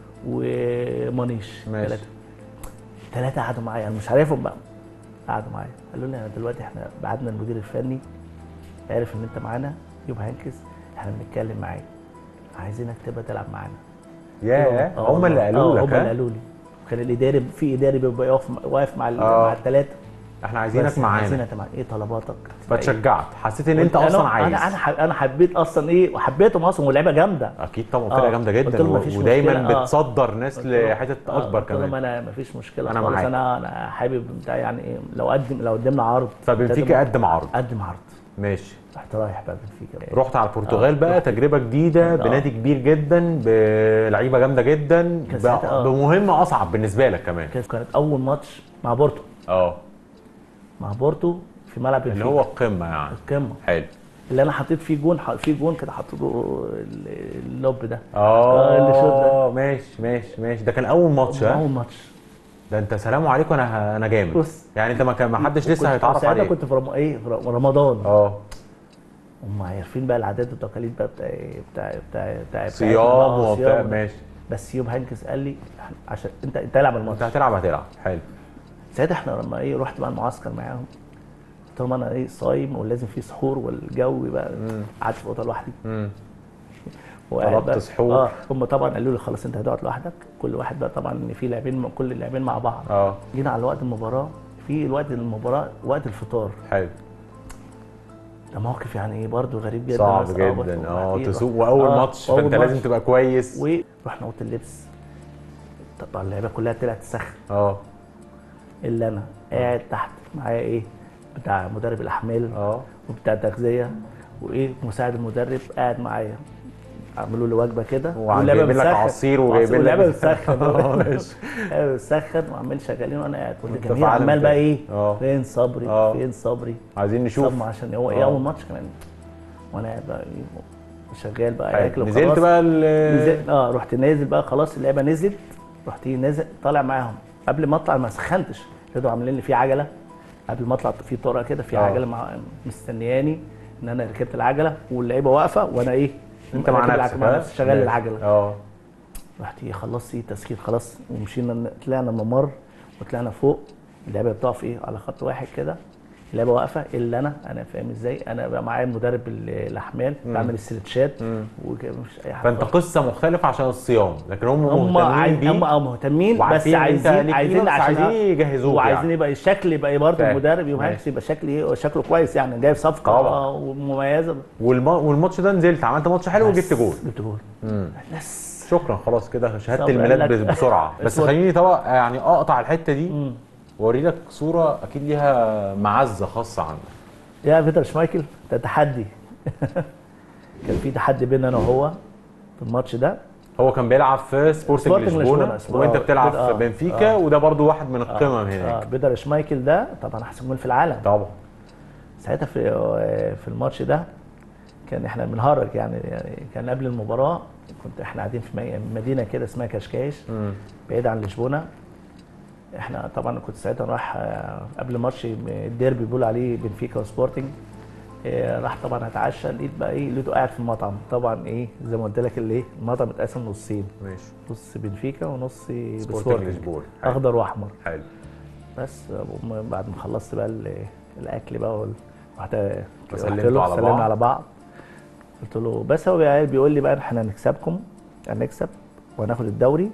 ومانيش ماشي. ثلاثه ثلاثه قعدوا معايا انا مش عارفهم بقى قعدوا معايا قالوا لي انا دلوقتي احنا بعتنا المدير الفني عرف ان انت معانا يبقى هنكس احنا بنتكلم معاك عايزينك تبقى تلعب معانا ياه آه، هم اللي قالوا آه، لك هم اللي ها؟ قالوا لي كان الاداري في اداري بيبقى يقف واقف مع ال- آه. مع الثلاثه احنا عايزينك معانا عايزينك معانا ايه طلباتك فتشجعت حسيت ان انت قلت اصلا أنا- عايز انا انا حب- انا حبيت اصلا ايه وحبيتهم اصلا واللعيبه جامده اكيد طبعا آه. فرقه جامده قلت جدا له و- مفيش ودايما مشكلة، آه. بتصدر ناس قلت له- لحتت آه، اكبر قلت لهم كمان انا مفيش مشكله أنا خالص معاك. انا انا حابب بتاع يعني ايه لو قدم لو قدمنا عرض فبنفيكا قدم عرض قدم عرض ماشي رحت رايح بقى بنفيكا رحت على البرتغال آه، بقى رحت. تجربه جديده آه. بنادي كبير جدا بلعيبه جامده جدا كان ب- ساعتها- آه. بمهمه اصعب بالنسبه لك كمان كانت كانت اول ماتش مع بورتو اه مع بورتو في ملعب اللي بنفيكا هو القمه يعني القمه حلو اللي انا حطيت فيه جون ح- فيه جون كده حطيت له ال- اللوب ده اه اللي شوط ده. اه ماشي ماشي ماشي ده كان اول ماتش ها اول ماتش ده انت سلام عليكم انا انا جامد بص. يعني انت ما كان ما حدش كنت- لسه هيتعرف ساعتها عليك كنت في رم... ايه في ر- رمضان اه هم عارفين بقى العادات والتقاليد بقى بتاع بتاع بتاع بتاع صيام آه، وبتاع صيام. ماشي بس يوب هانكس قال لي إحنا- عشان انت انت العب انت الماتش هتلعب هتلعب حلو ساعتها احنا لما ايه رحت بقى المعسكر معاهم قلت لهم انا ايه صايم ولازم في سحور والجو بقى قعدت في اوضه لوحدي امم وقاعد طلبت بقى- سحور. اه هم طبعا قالوا لي خلاص انت هتقعد لوحدك كل واحد بقى طبعا ان في لاعبين كل اللاعبين مع بعض اه جينا على وقت المباراه في الوقت المباراه وقت الفطار حلو ده موقف يعني ايه برضه غريب جدا صعب بس جدا برضه اه وبعدين تسوق رحت- واول آه، ماتش وأول فانت ماتش. لازم تبقى كويس ورحنا اوضه اللبس طبعا اللعيبه كلها طلعت تسخن اه الا انا قاعد تحت معايا ايه بتاع مدرب الاحمال اه وبتاع التغذيه وايه مساعد المدرب قاعد معايا عملوا لي وجبه كده واللعيبة وجايبين لك بتسخن. عصير وجايبين واللعيبه لك بتسخن اه ماشي اللعيبه بتسخن وعمال شغالين وانا قاعد وأنت كنت في جميل عالم عمال بقى تاني. ايه اه. فين صبري اه. فين صبري عايزين نشوف صدمه عشان هو ايه اه. اول ماتش كمان وانا قاعد بقى إيه شغال بقى حلو. اكل نزلت وخلاص. بقى ال- نزلت اه رحت نازل بقى خلاص اللعبه نزلت رحت نازل طالع معاهم قبل ما اطلع ما سخنتش ابتدوا عاملين لي في عجله قبل ما اطلع في طرقه كده في اه. عجله مع مستنياني ان انا ركبت العجله واللعيبه واقفه وانا ايه انت مع راكب نفسك العجلة- مع ها؟ نفسي شغال ماشي. العجله اه رحت ايه خلصت ايه تسخين خلاص ومشينا طلعنا الممر وطلعنا فوق اللعبه بتقف ايه على خط واحد كده اللعبه واقفه الا انا انا فاهم ازاي انا بقى معايا مدرب ال- الاحمال بعمل السلتشات ومش اي حاجه فانت خالص. قصه مختلفه عشان الصيام لكن هم هم مهتمين عايز بيك هم آه مهتمين بس وعارفين إن أنت عايزين ليك عايزين قيمة، بس عشان عايزين يجهزوك وعايزين يعني. يبقى الشكل يبقى برضه فاهم. المدرب يوم ماشي. هانكس يبقى شكل ايه شكله كويس يعني جايب صفقه طبعا. آه، ومميزه والم... والماتش ده نزلت عملت ماتش حلو وجبت جول جبت جول بس شكرا خلاص كده شهاده صبر الميلاد قال لك. بس- بسرعه بس اسود. خليني طبعا يعني اقطع الحته دي واوري لك صوره اكيد ليها معزه خاصه عندك يا بيتر شمايكل ده تحدي كان في تحدي بيننا انا وهو في الماتش ده هو كان بيلعب في سبورتنج سبورتنج لشبونه لشبونة. وانت آه. بتلعب آه. في بنفيكا وده برضو واحد من القمم اه هناك بيتر شمايكل ده طبعا احسن جول في العالم طبعا ساعتها في في الماتش ده كان احنا بنهرج يعني, يعني كان قبل المباراه كنت احنا قاعدين في مي- مدينه كده اسمها كشكاش بعيد عن لشبونه احنا طبعا كنت ساعتها رايح آه، قبل ماتش الديربي بيقولوا عليه بنفيكا وسبورتنج آه، راح طبعا اتعشى لقيت بقى ايه لقيته قاعد في المطعم طبعا ايه زي ما قلت لك اللي ايه المطعم اتقسم نصين ماشي نص بنفيكا ونص سبورتنج سبورتنج لشبونه حلو. اخضر واحمر حلو بس وم- بعد ما خلصت بقى ال- الاكل بقى وال- رحت رحت فسلمتوا له على سلمنا بعض؟ على بعض قلت له بس هو بقى بيقول لي بقى احنا هنكسبكم هنكسب وهناخد الدوري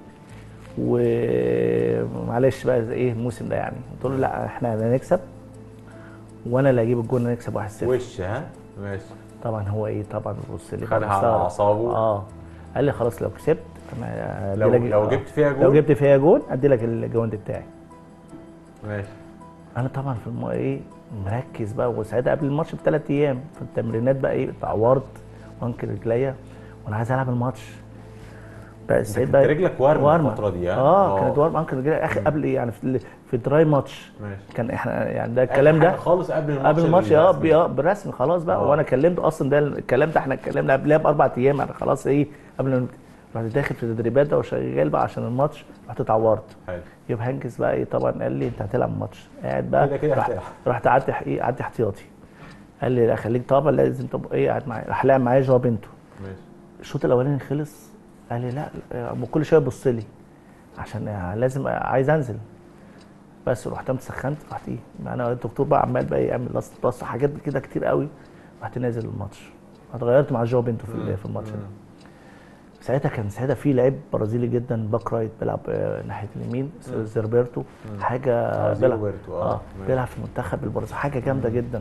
ومعلش بقى زي ايه الموسم ده يعني قلت له لا احنا هنكسب وانا اللي هجيب الجون نكسب 1-0 وش ها ماشي طبعا هو ايه طبعا بص لي بقى خدها على مستغرب. أعصابه. اه قال لي خلاص لو كسبت انا هدي لو- لك- لو آه. جبت فيها لو جول؟ جبت فيها جون ادي لك الجوند بتاعي ماشي انا طبعا في الم... ايه مركز بقى وساعتها قبل الماتش بثلاث ايام في التمرينات بقى ايه اتعورت وانكل رجليا وانا عايز العب الماتش بقى سعيد كنت رجلك ورمة الفترة دي، ها؟ اه آه. كانت ورمه انكل رجليا اخر قبل ايه يعني في, في دراي ماتش ماشي كان احنا يعني ده الكلام آخر ده حاجة خالص قبل الماتش قبل الماتش اه الرسمي. بي- اه بالرسمي خلاص بقى آه. وانا كلمته اصلا ده الكلام ده احنا اتكلمنا قبلها باربع ايام يعني خلاص ايه قبل ما رحت داخل في التدريبات ده وشغال بقى عشان الماتش رحت اتعورت حلو يبقى هنكس بقى ايه طبعا قال لي انت هتلعب الماتش قاعد بقى كده كده رحت- هتلعب. رحت قعدت ايه قعدت احتياطي قال لي لا خليك طبعا لازم تبقى ايه قاعد معايا راح لعب معايا جوا بنته ماشي الشوط الاولاني خلص قال لي لا آه، كل شويه يبص لي عشان آه، لازم آه، عايز انزل بس رحت قمت سخنت رحت ايه انا الدكتور بقى عمال بقى يعمل لاست باس حاجات كده كتير قوي رحت نازل الماتش اتغيرت مع جو بنتو في ال- في الماتش ده ساعتها كان ساعتها في لعيب برازيلي جدا باك رايت بيلعب آه، ناحيه اليمين زيربرتو حاجه آه، بيلعب زيربرتو، آه. اه ماشي. بيلعب في منتخب البرازيل حاجه جامده جدا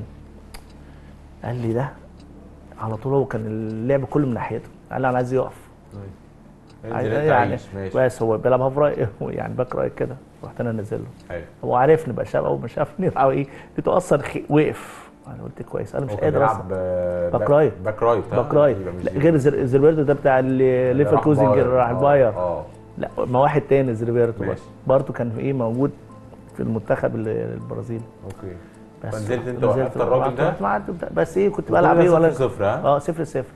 قال لي ده على طول هو كان اللعب كله من ناحيته قال لي انا عايز يقف انزل عايز- انت يعني عيش ماشي بس هو بيلعب هاف رايت يعني باك رايت كده رحت انا نازل له حلو هو عارفني بقى شاب اول ما شافني راح ايه لقيته اصلا خي- وقف انا قلت كويس انا مش هو كان قادر اصلا بيلعب آه، باك رايت. باك رايت آه، باك رايت يبقى مش لا دي. غير زر- زيربرتو ده بتاع ال- ليفركوزن باير. راح آه، الباير اه لا ما واحد تاني زيربرتو ماشي. برضه كان ايه موجود في المنتخب ال- البرازيلي اوكي بس فنزلت انت نزلت وقفت الراجل ده رحت معاه بتاع- بس ايه كنت بلعب ايه ولا ولا صفر صفر ها اه صفر صفر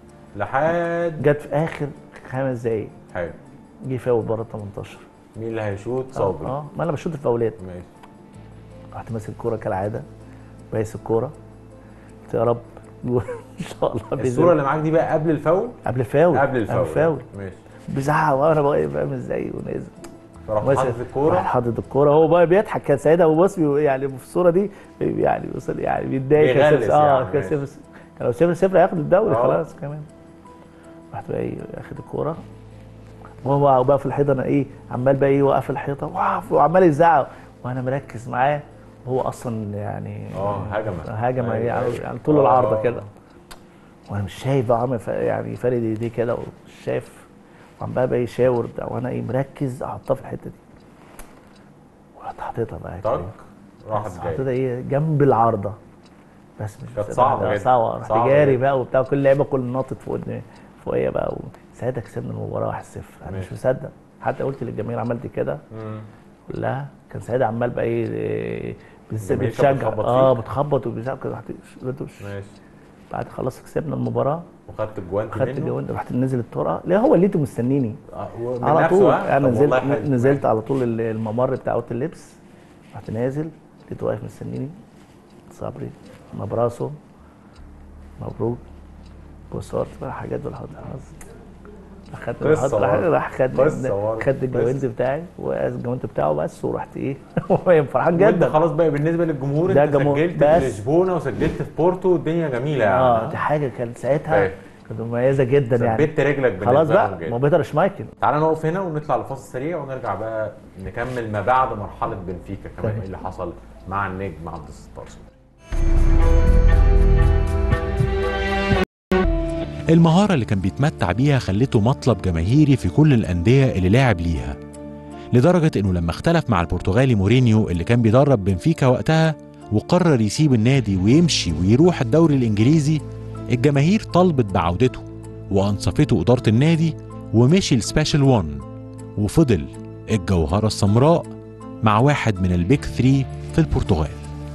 لحد جت في اخر خمس دقايق حلو جه فاول بره 18 مين اللي هيشوط اه صابري آه، ما انا بشوط الفاولات ماشي رحت ماسك الكوره كالعاده بايس الكوره قلت يا رب ان شاء الله بإذن الصوره الله. اللي معاك دي بقى قبل الفاول قبل الفاول قبل الفاول قبل الفاول ماشي بيزعق وانا بقى فاهم ازاي ونازل فرحت ماسك- حاطط راح الكوره حاطط الكوره هو بقى بيضحك كان ساعتها وبص بي- يعني في الصوره دي يعني وصل يعني بيتضايق كان بيغلس صفر- اه يعني، كان ماشي. صفر كان لو صفر صفر هياخد الدوري آه. خلاص كمان رحت بقى ايه اخد الكوره وهو بقى في الحيطه انا ايه عمال بقى ايه واقف الحيطه واقف وعمال يزعق وانا مركز معاه وهو اصلا يعني اه هجمه هاجم أيوة، يعني, أيوة. يعني طول آه، العرض آه. كده وانا مش شايف بقى عامل ف- يعني فارد ايديه كده ومش شايف وعم بقى بقى يشاور بتاع وانا ايه مركز احطها في الحته دي ورحت حاططها بقى كده. طق راحت بس جايه حطيتها ايه جنب العارضه بس مش كانت مصدق. صعبة آه، جدا. صعبه رحت صعبة جاري جدا. بقى وبتاع كل لعيبه كل ناطط فوق فوقيه بقى ساعتها كسبنا المباراه 1-0 انا مش ماشي. مصدق حتى قلت للجماهير عملت كده مم. لا كان ساعتها عمال بقى ايه إيه، بتس- الجماهير كانت بتشجع بتخبط اه فيك؟ بتخبط وبتاع كده رحت رحت- ماشي بعد خلاص كسبنا المباراه وخدت الجوانتي خدت منه الجوان رحت نزل الطرقه لا هو اللي مستنيني آه، ومن على نفسه، طول ها؟ انا طب والله نزلت حلو. نزلت على طول ال- الممر بتاع اوضه اللبس رحت نازل لقيته واقف مستنيني صبري مبراسو مبروك بوسات بقى حاجات دول حاضر خلاص راح خدت قصة راح- برضه. راح خد قصة برضه. خدت الجوانز بتاعي والجوانت بتاعه بس ورحت ايه هو فرحان وانت جدا خلاص بقى بالنسبه للجمهور ده انت جمهور- سجلت في بس. لشبونه وسجلت في بورتو الدنيا جميله يعني اه دي حاجه كانت ساعتها فاهم. كانت مميزه جدا يعني ثبت رجلك بالنسبه خلاص لهم بقى جدا. ما بيتر شمايكل تعالى نقف هنا ونطلع لفاصل سريع ونرجع بقى نكمل ما بعد مرحله بنفيكا كمان تمام. ايه اللي حصل مع النجم عبد الستار المهارة اللي كان بيتمتع بيها خلته مطلب جماهيري في كل الأندية اللي لعب ليها لدرجة إنه لما اختلف مع البرتغالي مورينيو اللي كان بيدرب بنفيكا وقتها وقرر يسيب النادي ويمشي ويروح الدوري الإنجليزي الجماهير طلبت بعودته وأنصفته إدارة النادي ومشي السبيشال 1 وفضل الجوهرة السمراء مع واحد من البيك 3 في البرتغال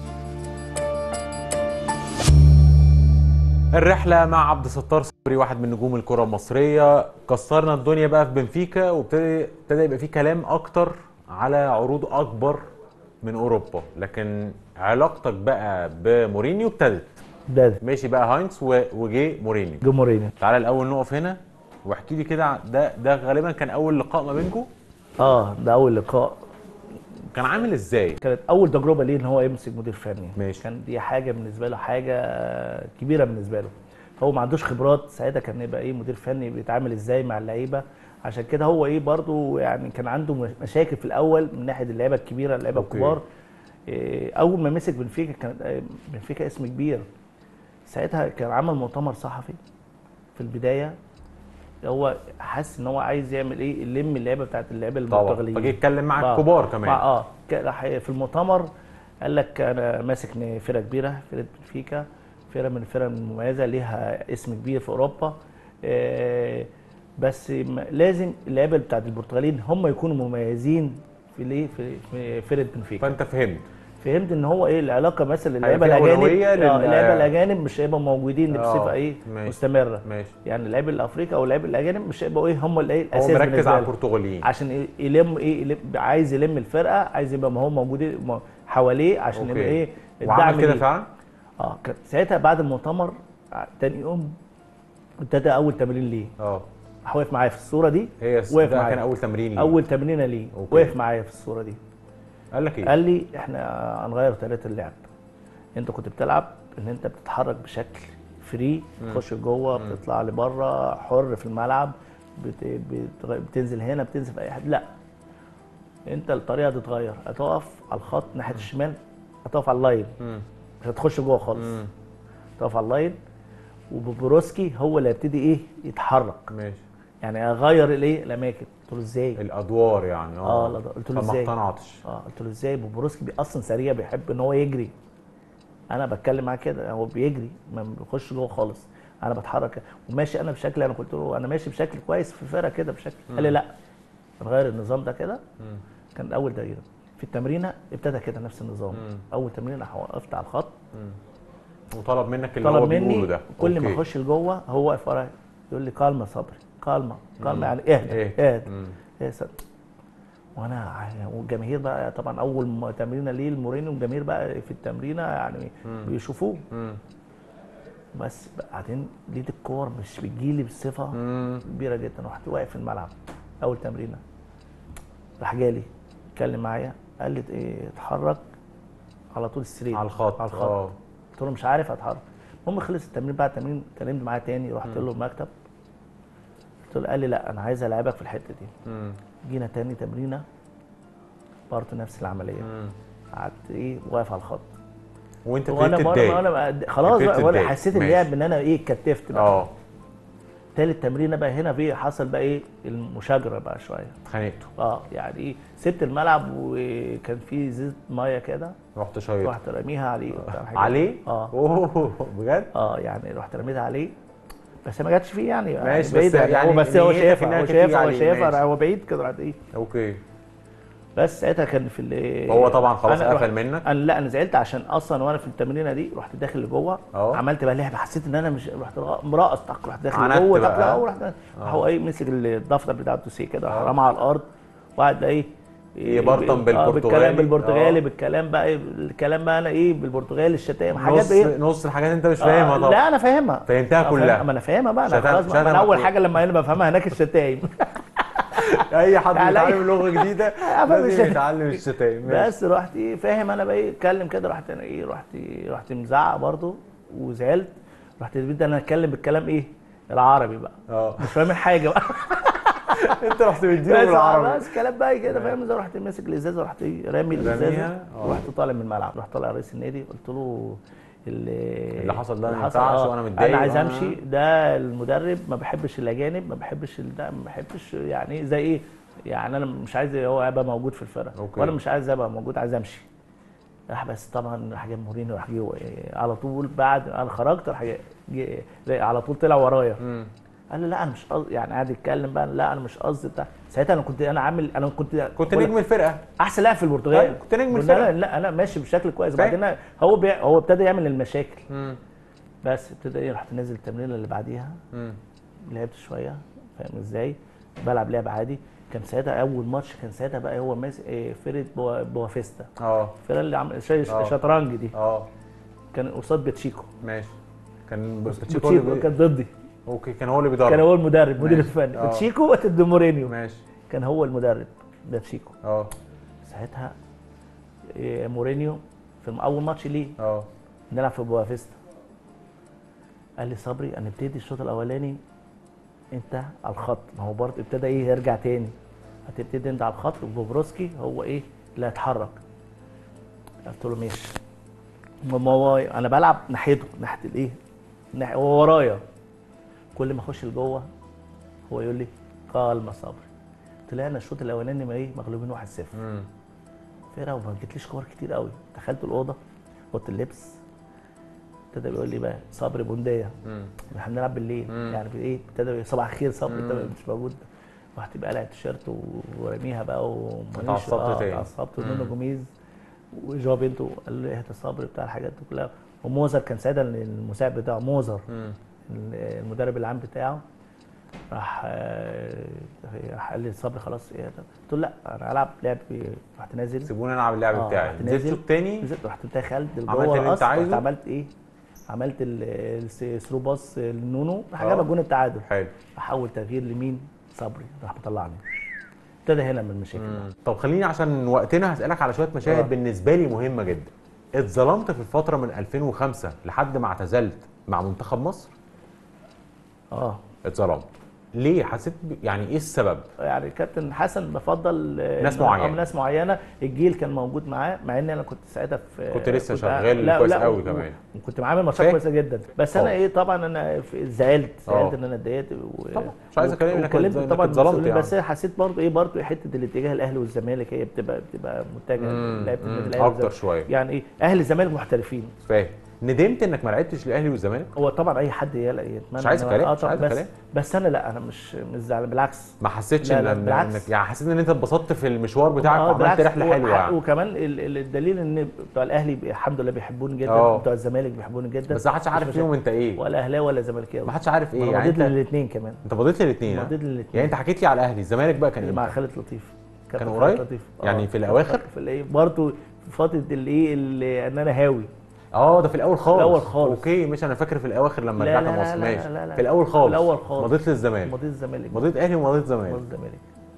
الرحله مع عبد الستار صبري واحد من نجوم الكره المصريه كسرنا الدنيا بقى في بنفيكا وابتدى ابتدى يبقى في كلام اكتر على عروض اكبر من اوروبا لكن علاقتك بقى بمورينيو ابتدت ده ماشي بقى هاينز و- وجي مورينيو جمهورين تعالى الاول نقف هنا واحكي لي كده عن- ده ده غالبا كان اول لقاء ما بينكم اه ده اول لقاء كان عامل ازاي كانت اول تجربه ليه ان هو يمسك مدير فني ماشي. كان دي حاجه بالنسبه له حاجه كبيره بالنسبه له هو ما عندوش خبرات ساعتها كان يبقى ايه مدير فني بيتعامل ازاي مع اللعيبه عشان كده هو ايه برضو يعني كان عنده مش- مشاكل في الاول من ناحيه اللعيبه الكبيره اللعيبه أوكي. الكبار إيه، اول ما مسك بنفيكا كان آه، بنفيكا اسم كبير ساعتها كان عمل مؤتمر صحفي في البدايه هو حاسس ان هو عايز يعمل ايه يلم اللعيبه بتاعت اللعيبه طبعا البرتغاليين فجه يتكلم مع آه. الكبار كمان مع اه ك- راح في المؤتمر قال لك انا ماسك ن- فرقه كبيره فرقه بنفيكا فرقه من الفرق المميزه ليها اسم كبير في اوروبا آه بس م- لازم اللعيبه بتاعت البرتغاليين هم يكونوا مميزين في الايه في, في فرقه بنفيكا فانت فهمت فهمت ان هو ايه العلاقه مثلا اللعيبه في الاجانب أولوية آه، لل- اللعيبه الاجانب مش هيبقوا موجودين آه، بصفه ايه ماشي. مستمره ماشي يعني اللعيبه الافريقي او اللعيبه الاجانب مش هيبقوا ايه هم الايه هو الاساس مركز بالنسبة على له. البرتغاليين عشان ي- يلم ايه يلم عايز يلم الفرقه عايز يبقى ما هو موجود م- حواليه عشان يبقى أوكي. ايه وعمل كده ليه. فعلا اه كان ساعتها بعد المؤتمر ع- تاني يوم ابتدى اول تمرين ليه اه راح واقف معايا في الصوره دي هي واقف ده معايا كان اول تمرين ليه. اول تمرينه ليه أوكي. واقف معايا في الصوره دي قال لك ايه قال لي احنا هنغير طريقه اللعب انت كنت بتلعب ان انت بتتحرك بشكل فري تخش جوه بتطلع لبره حر في الملعب بت... بت... بتنزل هنا بتنزل في اي حد لا انت الطريقه تتغير هتقف على الخط ناحيه الشمال هتقف على اللاين مم. مش هتخش جوه خالص مم. تقف على اللاين وببروسكي هو اللي هيبتدي ايه يتحرك ماشي يعني اغير الايه الاماكن قلت له ازاي الادوار يعني اه لا ده- قلت له فما ازاي اقتنعتش اه قلت له ازاي بوبروسكي بي- اصلا سريع بيحب ان هو يجري انا بتكلم معاه كده هو بيجري ما بيخش جوه خالص انا بتحرك وماشي انا بشكل انا قلت له انا ماشي بشكل كويس في الفرقه كده بشكل قال لي لا نغير النظام ده كده كان اول تغيير في التمرينه ابتدى كده نفس النظام اول تمرينه وقفت على الخط وطلب منك اللي هو طلب بيقوله مني ده كل ما أوكي. اخش لجوه هو واقف ورايا يقول لي كالما صبري كالما كالما يعني اهدى إيه. اهدى مم. ايه صدق. وانا ع- والجماهير بقى طبعا اول م- تمرينه ليه المورينيو والجماهير بقى في التمرينه يعني بيشوفوه مم. بس بعدين لقيت الكور مش بتجيلي بصفه مم. كبيره جدا رحت واقف في الملعب اول تمرينه راح جالي اتكلم معايا قال لي ايه اتحرك على طول السرير على الخط على الخط اه قلت له مش عارف اتحرك المهم خلص التمرين بعد التمرين اتكلمت معاه تاني رحت له المكتب قلت له قال لي لا انا عايز العبك في الحته دي مم. جينا تاني تمرينه برضه نفس العمليه مم. قعدت ايه واقف على الخط وانت وانا ابتديت وانا تتضايق وانا خلاص ابتديت بقى وانا تتضايق. حسيت ماشي. اللعب ان انا ايه اتكتفت بقى اه تالت تمرينه بقى هنا في حصل بقى ايه المشاجره بقى شويه اتخانقتوا اه يعني ايه سبت الملعب وكان في زيت ميه كده رحت شايط رحت راميها عليه وبتاع حاجة. عليه؟ اه اوه بجد؟ اه يعني رحت رميتها عليه بس ما جاتش فيه يعني ماشي، بس بعيد يعني, يعني هو بس هو نيتك شايفها إنها هو تيجي شايفها هو عليه، شايفها ماشي. هو بعيد كده رحت ايه اوكي بس ساعتها كان في ال هو طبعا خلاص أنا قفل رحت- منك؟ انا لا انا زعلت عشان اصلا وانا في التمرينه دي رحت داخل لجوه أهو. عملت بقى لعبه حسيت ان انا مش رحت مرقص طق رحت داخل عندت لجوه بقى. طق لا ورحت راح هو ايه مسك الدفتر بتاع الدوسيه كده راح رمى على الارض وقعد بقى ايه يبرطم آه، بالبرتغالي. بالكلام بالبرتغالي آه. بالكلام بقى إيه، الكلام بقى انا ايه بالبرتغالي الشتايم حاجات نص ايه نص الحاجات انت مش فاهمها آه، طبعا لا انا فاهمها فهمتها آه، كلها. فاهم- ما انا فاهمها بقى انا شتم- خلاص بقى شتم انا اول كل- حاجه لما انا بفهمها هناك الشتايم اي حد تعالى. بيتعلم لغه جديده أفهم لازم الشتايم. يتعلم الشتايم ماشي. بس رحت ايه فاهم انا بقى ايه اتكلم كده رحت انا ايه رحت رحت مزعق برضه وزعلت رحت بدي انا اتكلم بالكلام ايه العربي بقى اه مش فاهم حاجه بقى انت رحت مديله بس بالعربي بس كلام بقى كده فاهم ازاي رحت ماسك الازازه ورحت ايه رامي الازازه راميها؟ آه. ورحت طالع من الملعب رحت طالع رئيس النادي قلت له اللي, اللي حصل ده ما اللي حصل، ينفعش آه، وأنا متضايق انا عايز وأنا- امشي ده المدرب ما بحبش الاجانب ما بحبش ال- ده ما بحبش يعني ايه زي ايه يعني انا مش عايز هو يبقى موجود في الفرقه أوكي. وانا مش عايز ابقى موجود عايز امشي راح بس طبعا راح جاب مورينيو راح جه على طول بعد انا خرجت راح جه- جه على طول طلع ورايا مم. قال لي لا انا مش قصدي يعني قاعد يتكلم بقى لا انا مش قصدي بتاع ساعتها انا كنت انا عامل انا كنت كنت بقول- نجم الفرقه احسن لاعب في البرتغال أيوة، كنت نجم قلنا الفرقة. لا, لا انا ماشي بشكل كويس فاهم. بعدين هو بي... هو ابتدى يعمل المشاكل مم. بس ابتدى ايه رحت نازل التمرين اللي بعديها مم. لعبت شويه فاهم ازاي بلعب لعب عادي كان ساعتها اول ماتش كان ساعتها بقى هو ماسك إيه، فرقه بوا... بوافيستا اه الفرقه اللي عمل شا- آه. شطرنج دي اه كان قصاد باتشيكو ماشي كان باتشيكو اللي باتشيكو بي- كان ضدي اوكي كان هو اللي بيدرب كان هو المدرب مدير ماشي. الفني آه. باتشيكو ضد مورينيو ماشي كان هو المدرب باتشيكو اه ساعتها إيه، مورينيو في اول ماتش ليه اه نلعب في بوافيستا قال لي صبري هنبتدي الشوط الاولاني انت على الخط ما هو برضه ابتدى ايه يرجع تاني هتبتدي انت على الخط وبوبروسكي هو ايه اللي هيتحرك قلت له ماشي ما هو انا بلعب ناحيته ناحيه الايه ناحية هو ورايا كل ما اخش لجوه هو يقول لي كالما صبري طلعنا الشوط الاولاني ما ايه مغلوبين 1-0 مم. فرقه وما جتليش كور كتير قوي دخلت الاوضه اوضه اللبس ابتدى بيقول لي بقى صبري بونديه مم. احنا بنلعب بالليل مم. يعني في ايه ابتدى يقول صباح الخير صبري انت مش موجود رحت بقى قلع التيشيرت ورميها بقى ومانيش- اتعصبت آه، تاني. اتعصبت ونونو جوميز وجوا بنته قال له اهدى صبري بتاع الحاجات دي كلها وموزر كان ساعتها المساعد بتاعه موزر مم. المدرب العام بتاعه راح آه، راح قال لي صبري خلاص ايه ده قلت له لا انا هلعب لعب رحت نازل سيبوني العب اللعب آه، بتاعي رحت نزلت نازل. الشوط التاني نزلت رحت دخلت عملت لجوه اللي انت رقصت عايزه؟ رحت عملت ايه عملت ال- الثرو باص لنونو راح آه. جاب الجون التعادل حلو احول تغيير لمين صبري راح مطلعني ابتدى هنا من المشاكل بقى. مم. طب خليني عشان وقتنا هسألك على شوية مشاهد آه. بالنسبة لي مهمة جدا اتظلمت في الفترة من 2005 لحد ما اعتزلت مع منتخب مصر اه اتظلمت ليه حسيت ب... يعني ايه السبب يعني كابتن حسن بفضل آه، ناس إن- معينة. آه، ناس معينه الجيل كان موجود معاه مع ان انا كنت ساعتها في كنت لسه كنت- شغال لا كويس لا قوي و- كمان. وكنت عامل ماتشات فاهم. كويسه جدا بس انا اه. ايه طبعا انا في- زعلت اه. زعلت ان انا اتضايقت و... طبعا. مش عايز أكلمك إنك- وكلمت إنك طبعا اتظلمت المسؤولين، يعني. بس حسيت برضو ايه برضو حته الاتجاه الاهلي والزمالك هي بتبقى بتبقى متجهه مم، لعيبه مم، النادي الاهلي أكتر والزمالك. شوية. يعني ايه اهلي الزمالك محترفين فاهم ندمت انك ما لعبتش الاهلي والزمالك هو طبعا اي حد يلا- يتمنى مش عايز إن هو- كلام، اه مش طبعا عايز بس كلام. بس انا لا انا مش مش زعلان بالعكس ما حسيتش لا، ان لا، إن- بالعكس. انك يعني حسيت ان انت اتبسطت في المشوار بتاعك آه، وعملت بالعكس. رحله هو حلوه ح- يعني وكمان ال- ال- الدليل ان بتوع الاهلي بي- الحمد لله بيحبوني جدا آه. بتوع الزمالك بيحبوني جدا بس ما حدش عارف مش فيهم مشاكل. انت ايه ولا اهلاوي ولا زملكاوي ما حدش عارف ايه انا يعني مضيت انت للاثنين كمان انت مضيت للاثنين مضيت للاثنين يعني انت حكيت لي على الاهلي الزمالك بقى كان مع امتى خالد لطيف كابتن كان خالد قريب؟ لطيف. يعني آه. في الأواخر؟ في الايه برضه في فتره الايه اللي ان انا هاوي اه ده في الاول خالص الأول خالص. اوكي مش انا فاكر في الاواخر لما لا، رجعت لا، مصر لا، ماشي لا، لا. في الاول خالص في الأول خالص. مضيت للزمالك مضيت الزمالك مضيت اهلي ومضيت مضيت زمالك الزمالك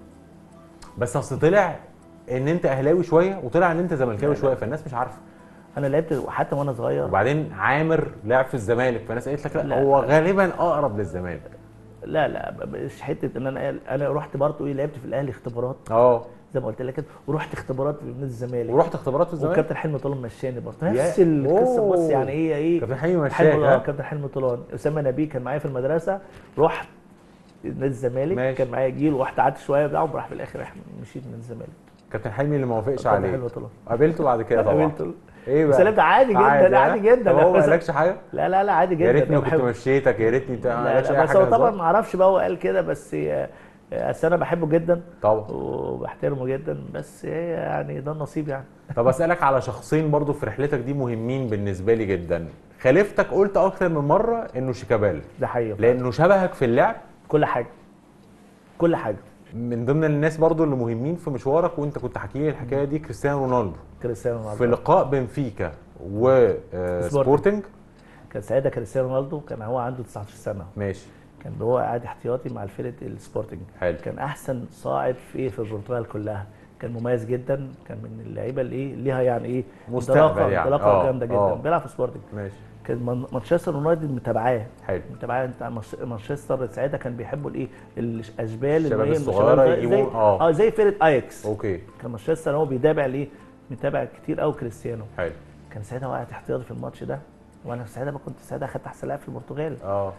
بس اصل طلع ان انت اهلاوي شويه وطلع ان انت زملكاوي لا، لا. شويه فالناس مش عارفه انا لعبت حتى وانا صغير وبعدين عامر لعب في الزمالك فالناس قالت لك لا, لا. هو غالبا اقرب للزمالك لا لا مش حته ان انا انا رحت برضه ايه لعبت في الاهلي اختبارات اه زي ما قلت لك كده ورحت اختبارات في نادي الزمالك ورحت اختبارات في الزمالك وكابتن حلمي طولان مشاني برضه يا- نفس القصه بص أوه. يعني هي ايه كابتن حلمي مشاك حلمي اه ها؟ كابتن حلمي طولان اسامه نبيه كان معايا في المدرسه رحت نادي الزمالك ماشي. كان معايا جيل ورحت قعدت شويه بقى وراح في الاخر راح مشيت من الزمالك كابتن حلمي اللي ما وافقش كابتن عليه حلمي طولان قابلته بعد كده طبعا قابلته ايه بقى سلمت عادي جدا عادي, ها؟ جدا طب هو ما بس- قالكش حاجه لا لا لا عادي جدا يا ريتني أنا كنت بحب- مشيتك يا ريتني بتاع ما لا قالكش لا اي بس حاجه هو طبعا هزار؟ ما اعرفش بقى هو قال كده بس آه، آه، اصل انا بحبه جدا طبعا وبحترمه جدا بس هي يعني ده النصيب يعني طب اسالك على شخصين برضو في رحلتك دي مهمين بالنسبه لي جدا خليفتك قلت اكتر من مره انه شيكابالا ده حقيقي لانه شبهك في اللعب كل حاجه كل حاجه من ضمن الناس برضو اللي مهمين في مشوارك وانت كنت حكي لي الحكايه دي كريستيانو رونالدو كريستيانو في رونالدو لقاء بنفيكا وسبورتنج كان ساعتها كريستيانو رونالدو كان هو عنده 19 سنه ماشي كان هو قاعد احتياطي مع الفرقه السبورتنج حلو. كان احسن صاعد في في البرتغال كلها كان مميز جدا كان من اللعيبه اللي ايه ليها يعني ايه مستقبل انطلاقه يعني. انطلاقه آه، جامده جدا آه. بيلعب في سبورتنج ماشي كان مان- مانشستر يونايتد متابعاه حلو متابعاه انت مانش- مانشستر ساعتها كان بيحبوا الايه الاشبال الشباب اللي هي الصغيرة زي- يجيبوا- زي آه. اه زي فرقه اياكس اوكي كان مانشستر هو بيتابع ليه متابع كتير قوي كريستيانو حلو كان ساعتها هو قاعد احتياطي في الماتش ده وانا ساعتها بقى كنت ساعتها اخدت احسن لاعب في البرتغال اه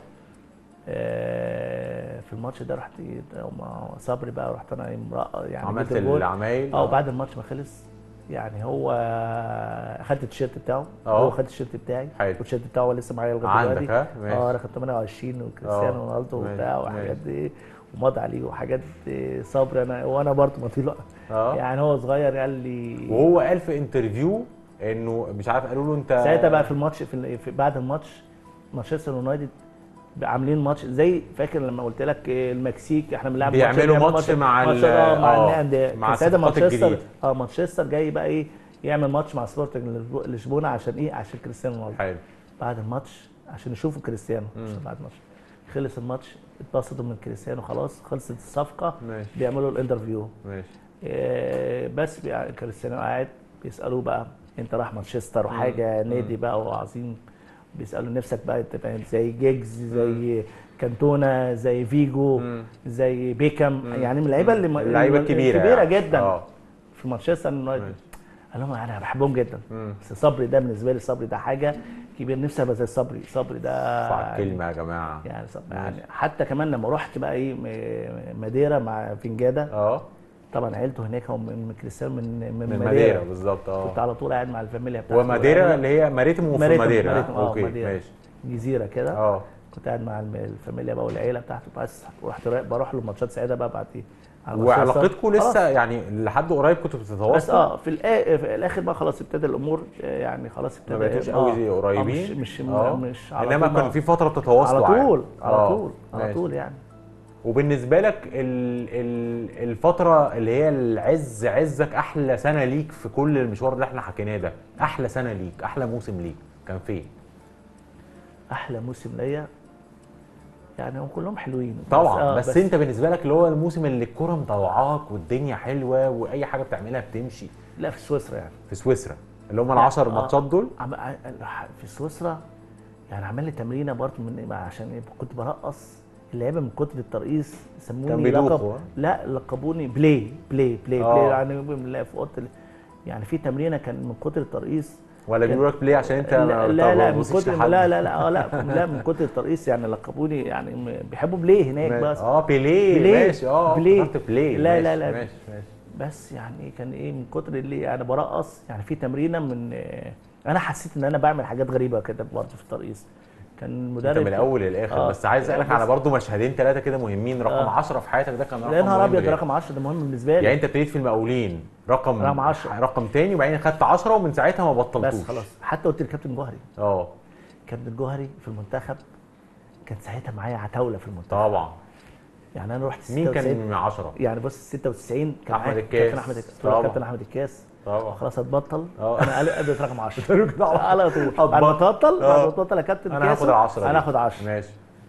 آه، في الماتش ده رحت مع صبري بقى رحت انا امرأة يعني عملت جبت الجول. العمايل اه وبعد الماتش ما خلص يعني هو اخدت التيشيرت بتاعه اه. هو خد التيشيرت بتاعي حلو. والتيشيرت بتاعه لسه معايا لغايه عندك، دلوقتي ها؟ ماشي. اه رقم 28 وكريستيانو اه. رونالدو ماشي، وبتاع وحاجات ماشي. دي ومضى عليه وحاجات دي صبري انا وانا برضه مطيله اه يعني هو صغير قال لي وهو قال في انترفيو انه مش عارف قالوا له انت ساعتها بقى في الماتش في, ال- في بعد الماتش مانشستر يونايتد عاملين ماتش زي فاكر لما قلت لك المكسيك احنا بنلعب ماتش- بيعملوا بنعمل ماتش مع ال- اه مع اه، الانديه مع كان ساعتها الصفقات مانشستر الجديدة. اه مانشستر جاي بقى ايه يعمل ماتش مع سبورتنج لشبو- لشبونه عشان ايه عشان كريستيانو رونالدو حلو بعد الماتش عشان يشوفوا كريستيانو عشان بعد الماتش خلص الماتش اتبسطوا من كريستيانو خلاص خلصت الصفقه ماشي بيعملوا الانترفيو ماشي إيه، بس بي- كريستيانو قاعد بيسالوه بقى انت راح مانشستر وحاجه نادي بقى وعظيم بيسالوا نفسك بقى تبقى زي جيجز زي كانتونا زي فيجو مم. زي بيكام يعني من اللعيبه اللي اللعيبه الكبيره كبيره يعني. جدا اه في مانشستر يونايتد ماشي. قال لهم انا بحبهم جدا مم. بس صبري ده بالنسبه لي صبري ده حاجه كبيره نفسي ابقى زي صبري صبري ده صعب كلمه يا جماعه يعني, صبري يعني حتى كمان لما رحت بقى ايه م- ماديرا مع فنجاده اه طبعا عيلته هناك هم من كريستيانو من من, من ماديرا ماديرا بالظبط كنت اه على طول قاعد مع الفاميليا بتاعته وماديرا قاعد- اللي هي ماريتم وفي ماريتم- ماديرا ماريتم، ها؟ اه اوكي ماديرا. ماشي جزيره كده اه كنت قاعد مع الم- الفاميليا بقى والعيله بتاعته بس ورحت رايح- بروح له ماتشات سعيده بقى بعد ايه على مانشستر. وعلاقتكم خلاص. لسه يعني لحد قريب كنتوا بس بتتواصلوا اه في, الآ... في الاخر بقى خلاص ابتدى الامور آه، يعني خلاص ابتدى ما بقيتوش آه، قوي آه، زي قريبين مش مش, آه. مش على انما طول كان ما- في فتره بتتواصلوا على عادي. طول على آه، طول على ماشي. طول يعني وبالنسبه لك ال ال الفتره اللي هي العز عزك احلى سنه ليك في كل المشوار اللي احنا حكيناه ده احلى سنه ليك احلى موسم ليك كان فين احلى موسم ليا يعني هم كلهم حلوين طبعا آه، بس, بس انت بالنسبه لك اللي هو الموسم اللي الكوره مطوعاك والدنيا حلوه واي حاجه بتعملها بتمشي لا في سويسرا يعني في سويسرا اللي هم العشر آه. ماتشات دول عم... ع- في سويسرا يعني عمل لي تمرينه برضه من عشان كنت برقص اللعيبه من كتر الترقيص كان سموني بيدوخوا، لقب ها؟ لا لقبوني بلاي بلاي بلاي آه. بلاي يعني من- في اوضه ال- يعني في تمرينه كان من كتر الترقيص ولا كان- بيقولوا لك ليه عشان انت لا ما لا, لا من بتبصيش كتر لحد؟ لا لا لا آه لا لا من كتر الترقيص يعني لقبوني يعني م- بيحبوا بلاي هناك بس اه بيليه بلاي. ماشي اه بلاي. افتكرت بلاي لا، ماشي، لا، لا. ماشي ماشي بس يعني كان ايه من كتر اللي انا برقص يعني في تمرينه من آه، انا حسيت ان انا بعمل حاجات غريبه كده برضه في الترقيص كان انت المدرب من الاول للاخر آه. بس عايز اسالك بس- على برضو مشهدين ثلاثه كده مهمين رقم آه. 10 في حياتك ده كان رقم يا نهار مهم ابيض جدا. رقم 10 ده مهم بالنسبه لي يعني انت ابتديت في المقاولين رقم رقم 10. رقم تاني وبعدين خدت 10 ومن ساعتها ما بطلتوش بس خلاص حتى قلت لكابتن جوهري اه كابتن جوهري في المنتخب كان ساعتها معايا عتاوله في المنتخب طبعا يعني انا رحت مين 96 كان من 10 يعني بص 96 كان أحمد معايا الكاس. كابتن احمد الكاس قلت له طبعا. كابتن احمد الكاس طبعا خلاص هتبطل آه. انا قال- قلت رقم 10 على طول بعد ما هتبطل. تبطل بعد آه. ما تبطل يا كابتن انا هاخد كاسو، ال 10 انا هاخد 10 ماشي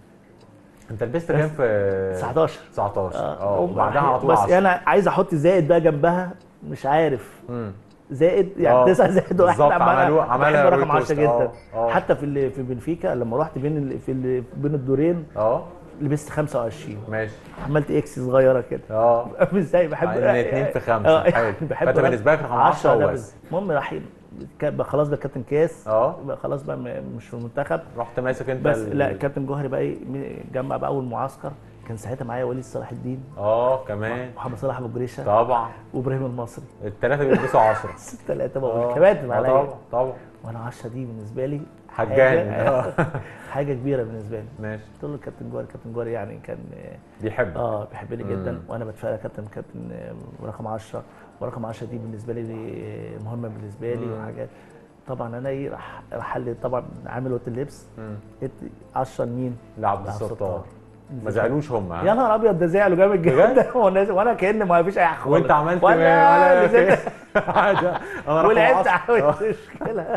انت لبست كام في 19 19 اه آه، وبعدها على طول بس 10 انا عايز احط زائد بقى جنبها مش عارف مم. زائد يعني آه، 9 زائد واحد بالظبط، عمال- عملوا- بحب عملها رقم روي 10 كوست، آه، جدا آه. حتى في ال- في بنفيكا لما رحت بين ال- في ال- بين الدورين اه لبست 25 ماشي عملت اكس صغيره كده اه مش ازاي بحب ان اتنين في خمسة، آه، حلو. بحب فأنت رقم بالنسبة لك رقم 10 ده وبس. بس. المهم رايحين كان بقى خلاص بقى كابتن كاس اه بقى خلاص بقى م- مش في المنتخب رحت ماسك انت بس ال- لا كابتن جوهري بقى ايه م- جمع بقى اول معسكر كان ساعتها معايا وليد صلاح الدين اه كمان محمد صلاح ابو جريشه طبعا وابراهيم المصري الثلاثه بيلبسوا 10 الثلاثه آه. بقى كباتن آه، عليا طبعا طبعا وانا 10 دي بالنسبه لي حجان. حاجه, حاجة كبيره بالنسبه لي ماشي قلت له كابتن جوهري كابتن جوهري يعني كان بيحبك اه بيحبني جدا مم. وانا بتفائل كابتن كابتن آه، رقم 10 ورقم 10 دي بالنسبه لي آه، مهمه بالنسبه لي مم. وحاجات طبعا انا ايه راح راح لي طبعا عامل اوضه اللبس مم. لقيت 10 لمين؟ لعبد لعبد الستار ما زعلوش هم ها؟ يا نهار ابيض ده زعلوا جامد جدا والناس- وانا كان ما فيش اي حاجه خالص. وانت عملت ولا ولا نزلت عادي. انا رقم ولعبت 10. مش مشكله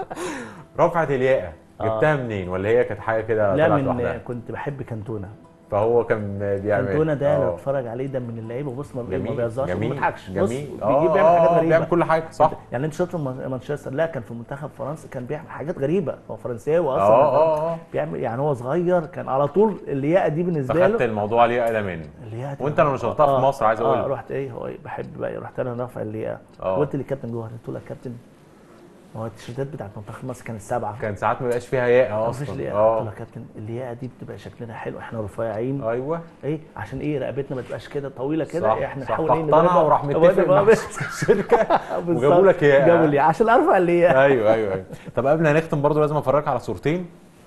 رفعت الياقه آه. جبتها منين ولا هي كانت حاجه كده لا طلعت من لوحدها كنت بحب كانتونا فهو كان بيعمل كانتونا ده لو آه. اتفرج عليه ده من اللعيبه بص ما ما جميل بيهزرش وما جميل بيضحكش بص جميل بيجيب آه، بيعمل حاجات آه، غريبه بيعمل كل حاجه صح يعني انت شفت مان- مانشستر لا كان في منتخب فرنسا كان بيعمل حاجات غريبه هو فرنساوي اصلا اه اه اه بيعمل يعني هو صغير كان على طول اللياقه دي بالنسبه فخدت له الموضوع ليه ده منه اللياقه دي وانت لو نشرتها في مصر عايز اه اقول رحت ايه هو إيه بحب بقى رحت انا رافع اللياقه آه. قلت للكابتن جوهر قلت له يا كابتن هو التيشيرتات بتاعت منتخب مصر كانت سبعه كان ساعات ما بيبقاش فيها ياقه مفيش اصلا لياقه قلت له اه يا كابتن اللياقه دي بتبقى شكلنا حلو احنا رفيعين ايوه ايه عشان ايه رقبتنا ما تبقاش كده طويله صح، كده احنا صح. نحاول ايه فاقتنع نضربها. وراح متفق بقى- مع بقى- الشركه بالظبط. وجابوا لك ياقه جابوا لي عشان ارفع اللياقه ايوه ايوه ايوه طب قبل ما نختم برضو لازم افرجك على صورتين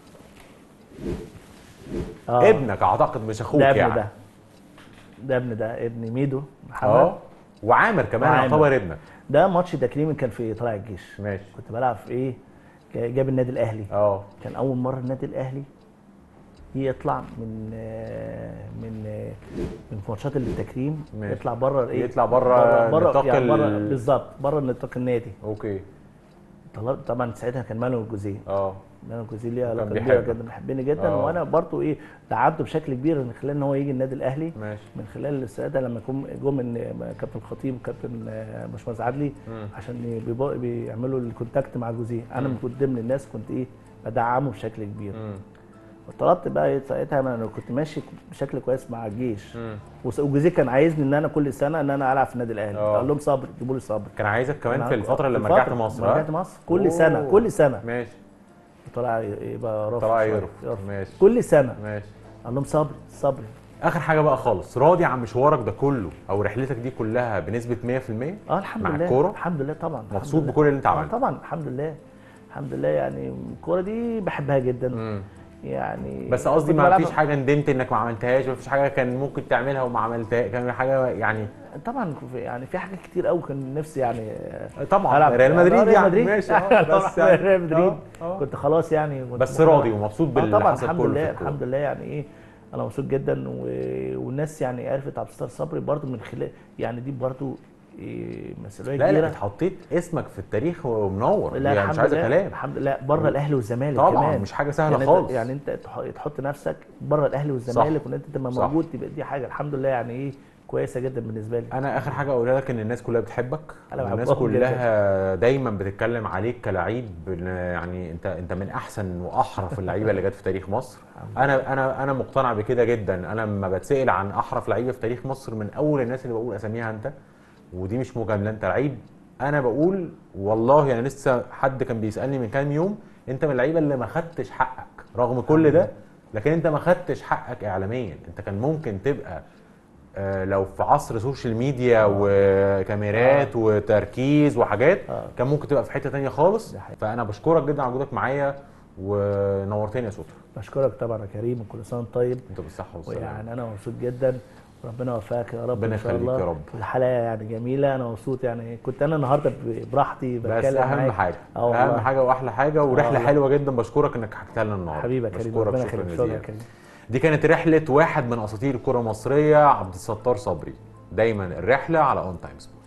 آه. ابنك اعتقد مش اخوك ده ابن يعني ده ده ابن ده ابن ميدو محمد اه وعامر كمان وعامر. يعتبر ابنك ده ماتش تكريمي كان في طلائع الجيش ماشي كنت بلعب في ايه جاب النادي الاهلي اه كان اول مره النادي الاهلي يطلع من آه، من آه، من ماتشات التكريم ماشي. يطلع بره ايه يطلع بره بره نطاق يعني بره ال- بالظبط بره نطاق النادي اوكي طلب- طبعا ساعتها كان مانو الجوزيه اه مانو الجوزيه ليها كان علاقه كبيره بيحبك. جدا بيحبني جدا آه. وانا برضو ايه دعمته بشكل كبير من خلال ان هو يجي النادي الاهلي ماشي من خلال السعاده لما جم جم ان كابتن الخطيب وكابتن آه، باشمهندس عدلي مم. عشان بيبقوا- بيعملوا الكونتاكت مع جوزيه انا من كنت ضمن الناس كنت ايه بدعمه بشكل كبير مم. وطلبت بقى إيه ساعتها انا كنت ماشي بشكل كويس مع الجيش مم. وس- وجوزيه كان عايزني ان انا كل سنه ان انا العب في النادي الاهلي آه. قال لهم صبري جيبوا لي صبري كان عايزك كمان أنا في الفتره لما الفترة رجعت مصر لما ها؟ رجعت مصر كل أوه. سنه كل سنه ماشي طلع يبقى رافع طلع شوية. يرفض ماشي كل سنه ماشي قال لهم صبري صبري اخر حاجه بقى خالص راضي عن مشوارك ده كله او رحلتك دي كلها بنسبه 100% اه الحمد مع لله الكورة؟ الحمد لله طبعا الحمد مبسوط لله. بكل اللي انت آه عملته طبعا الحمد لله الحمد لله يعني الكوره دي بحبها جدا مم. يعني بس قصدي كنت ما بلعبها- فيش حاجه ندمت انك ما عملتهاش ما فيش حاجه كان ممكن تعملها وما عملتها كان حاجه يعني طبعا في- يعني في حاجات كتير قوي كان نفسي يعني طبعا ألعب. ريال مدريد ريال يعني مدريد ماشي آه، طبعاً بس يعني ريال مدريد آه، آه. كنت خلاص يعني كنت بس مقرر. راضي ومبسوط آه باللي طبعا حصل الحمد كله في لله الكورة. الحمد لله يعني ايه انا مبسوط جدا و... والناس يعني عرفت عبد الستار صبري برضو من خلال يعني دي برضو إيه، مسؤوليه لا لا كبيره اتحطيت اسمك في التاريخ ومنور لا يعني مش الحمد عايزه لله كلام الحمد لله بره الاهلي والزمالك طبعا كمان مش حاجه سهله يعني خالص انت يعني انت تح- تحط نفسك بره الاهلي والزمالك وان انت تبقى صح. موجود تبقى دي حاجه الحمد لله يعني ايه كويسه جدا بالنسبه لي انا اخر حاجه اقولها لك ان الناس كلها بتحبك أنا الناس بحبهم كلها دايما بتتكلم عليك كلعيب إن يعني انت انت من احسن واحرف اللعيبه اللي جت في تاريخ مصر انا انا انا مقتنع بكده جدا انا لما بتسال عن احرف لعيبه في تاريخ مصر من اول الناس اللي بقول اساميها انت ودي مش مجامله انت لعيب انا بقول والله انا لسه حد كان بيسالني من كام يوم انت من اللعيبه اللي ما خدتش حقك رغم كل ده لكن انت ما خدتش حقك اعلاميا انت كان ممكن تبقى آه، لو في عصر سوشيال ميديا وكاميرات وتركيز وحاجات آه. كان ممكن تبقى في حته تانية خالص ده حقيقي. فانا بشكرك جدا على وجودك معايا ونورتني يا سوتر بشكرك طبعا يا كريم وكل سنه وانت طيب انت بالصحه والسلامه ويعني انا مبسوط جدا وربنا يوفقك يا رب ربنا ان شاء يخليك الله يا رب. الحلقه يعني جميله انا مبسوط يعني كنت انا النهارده ب- براحتي بس بتكلم اهم معاك. حاجه اه والله. اهم حاجه واحلى حاجه ورحله والله. حلوه جدا بشكرك انك حكيتها لنا النهارده حبيبي يا كريم بشكرك ربنا شكرا يخليك شكرا يا جزيلا كريم دي كانت رحله واحد من اساطير الكره المصريه عبد الستار صبري دايما الرحله على اون تايم سبورت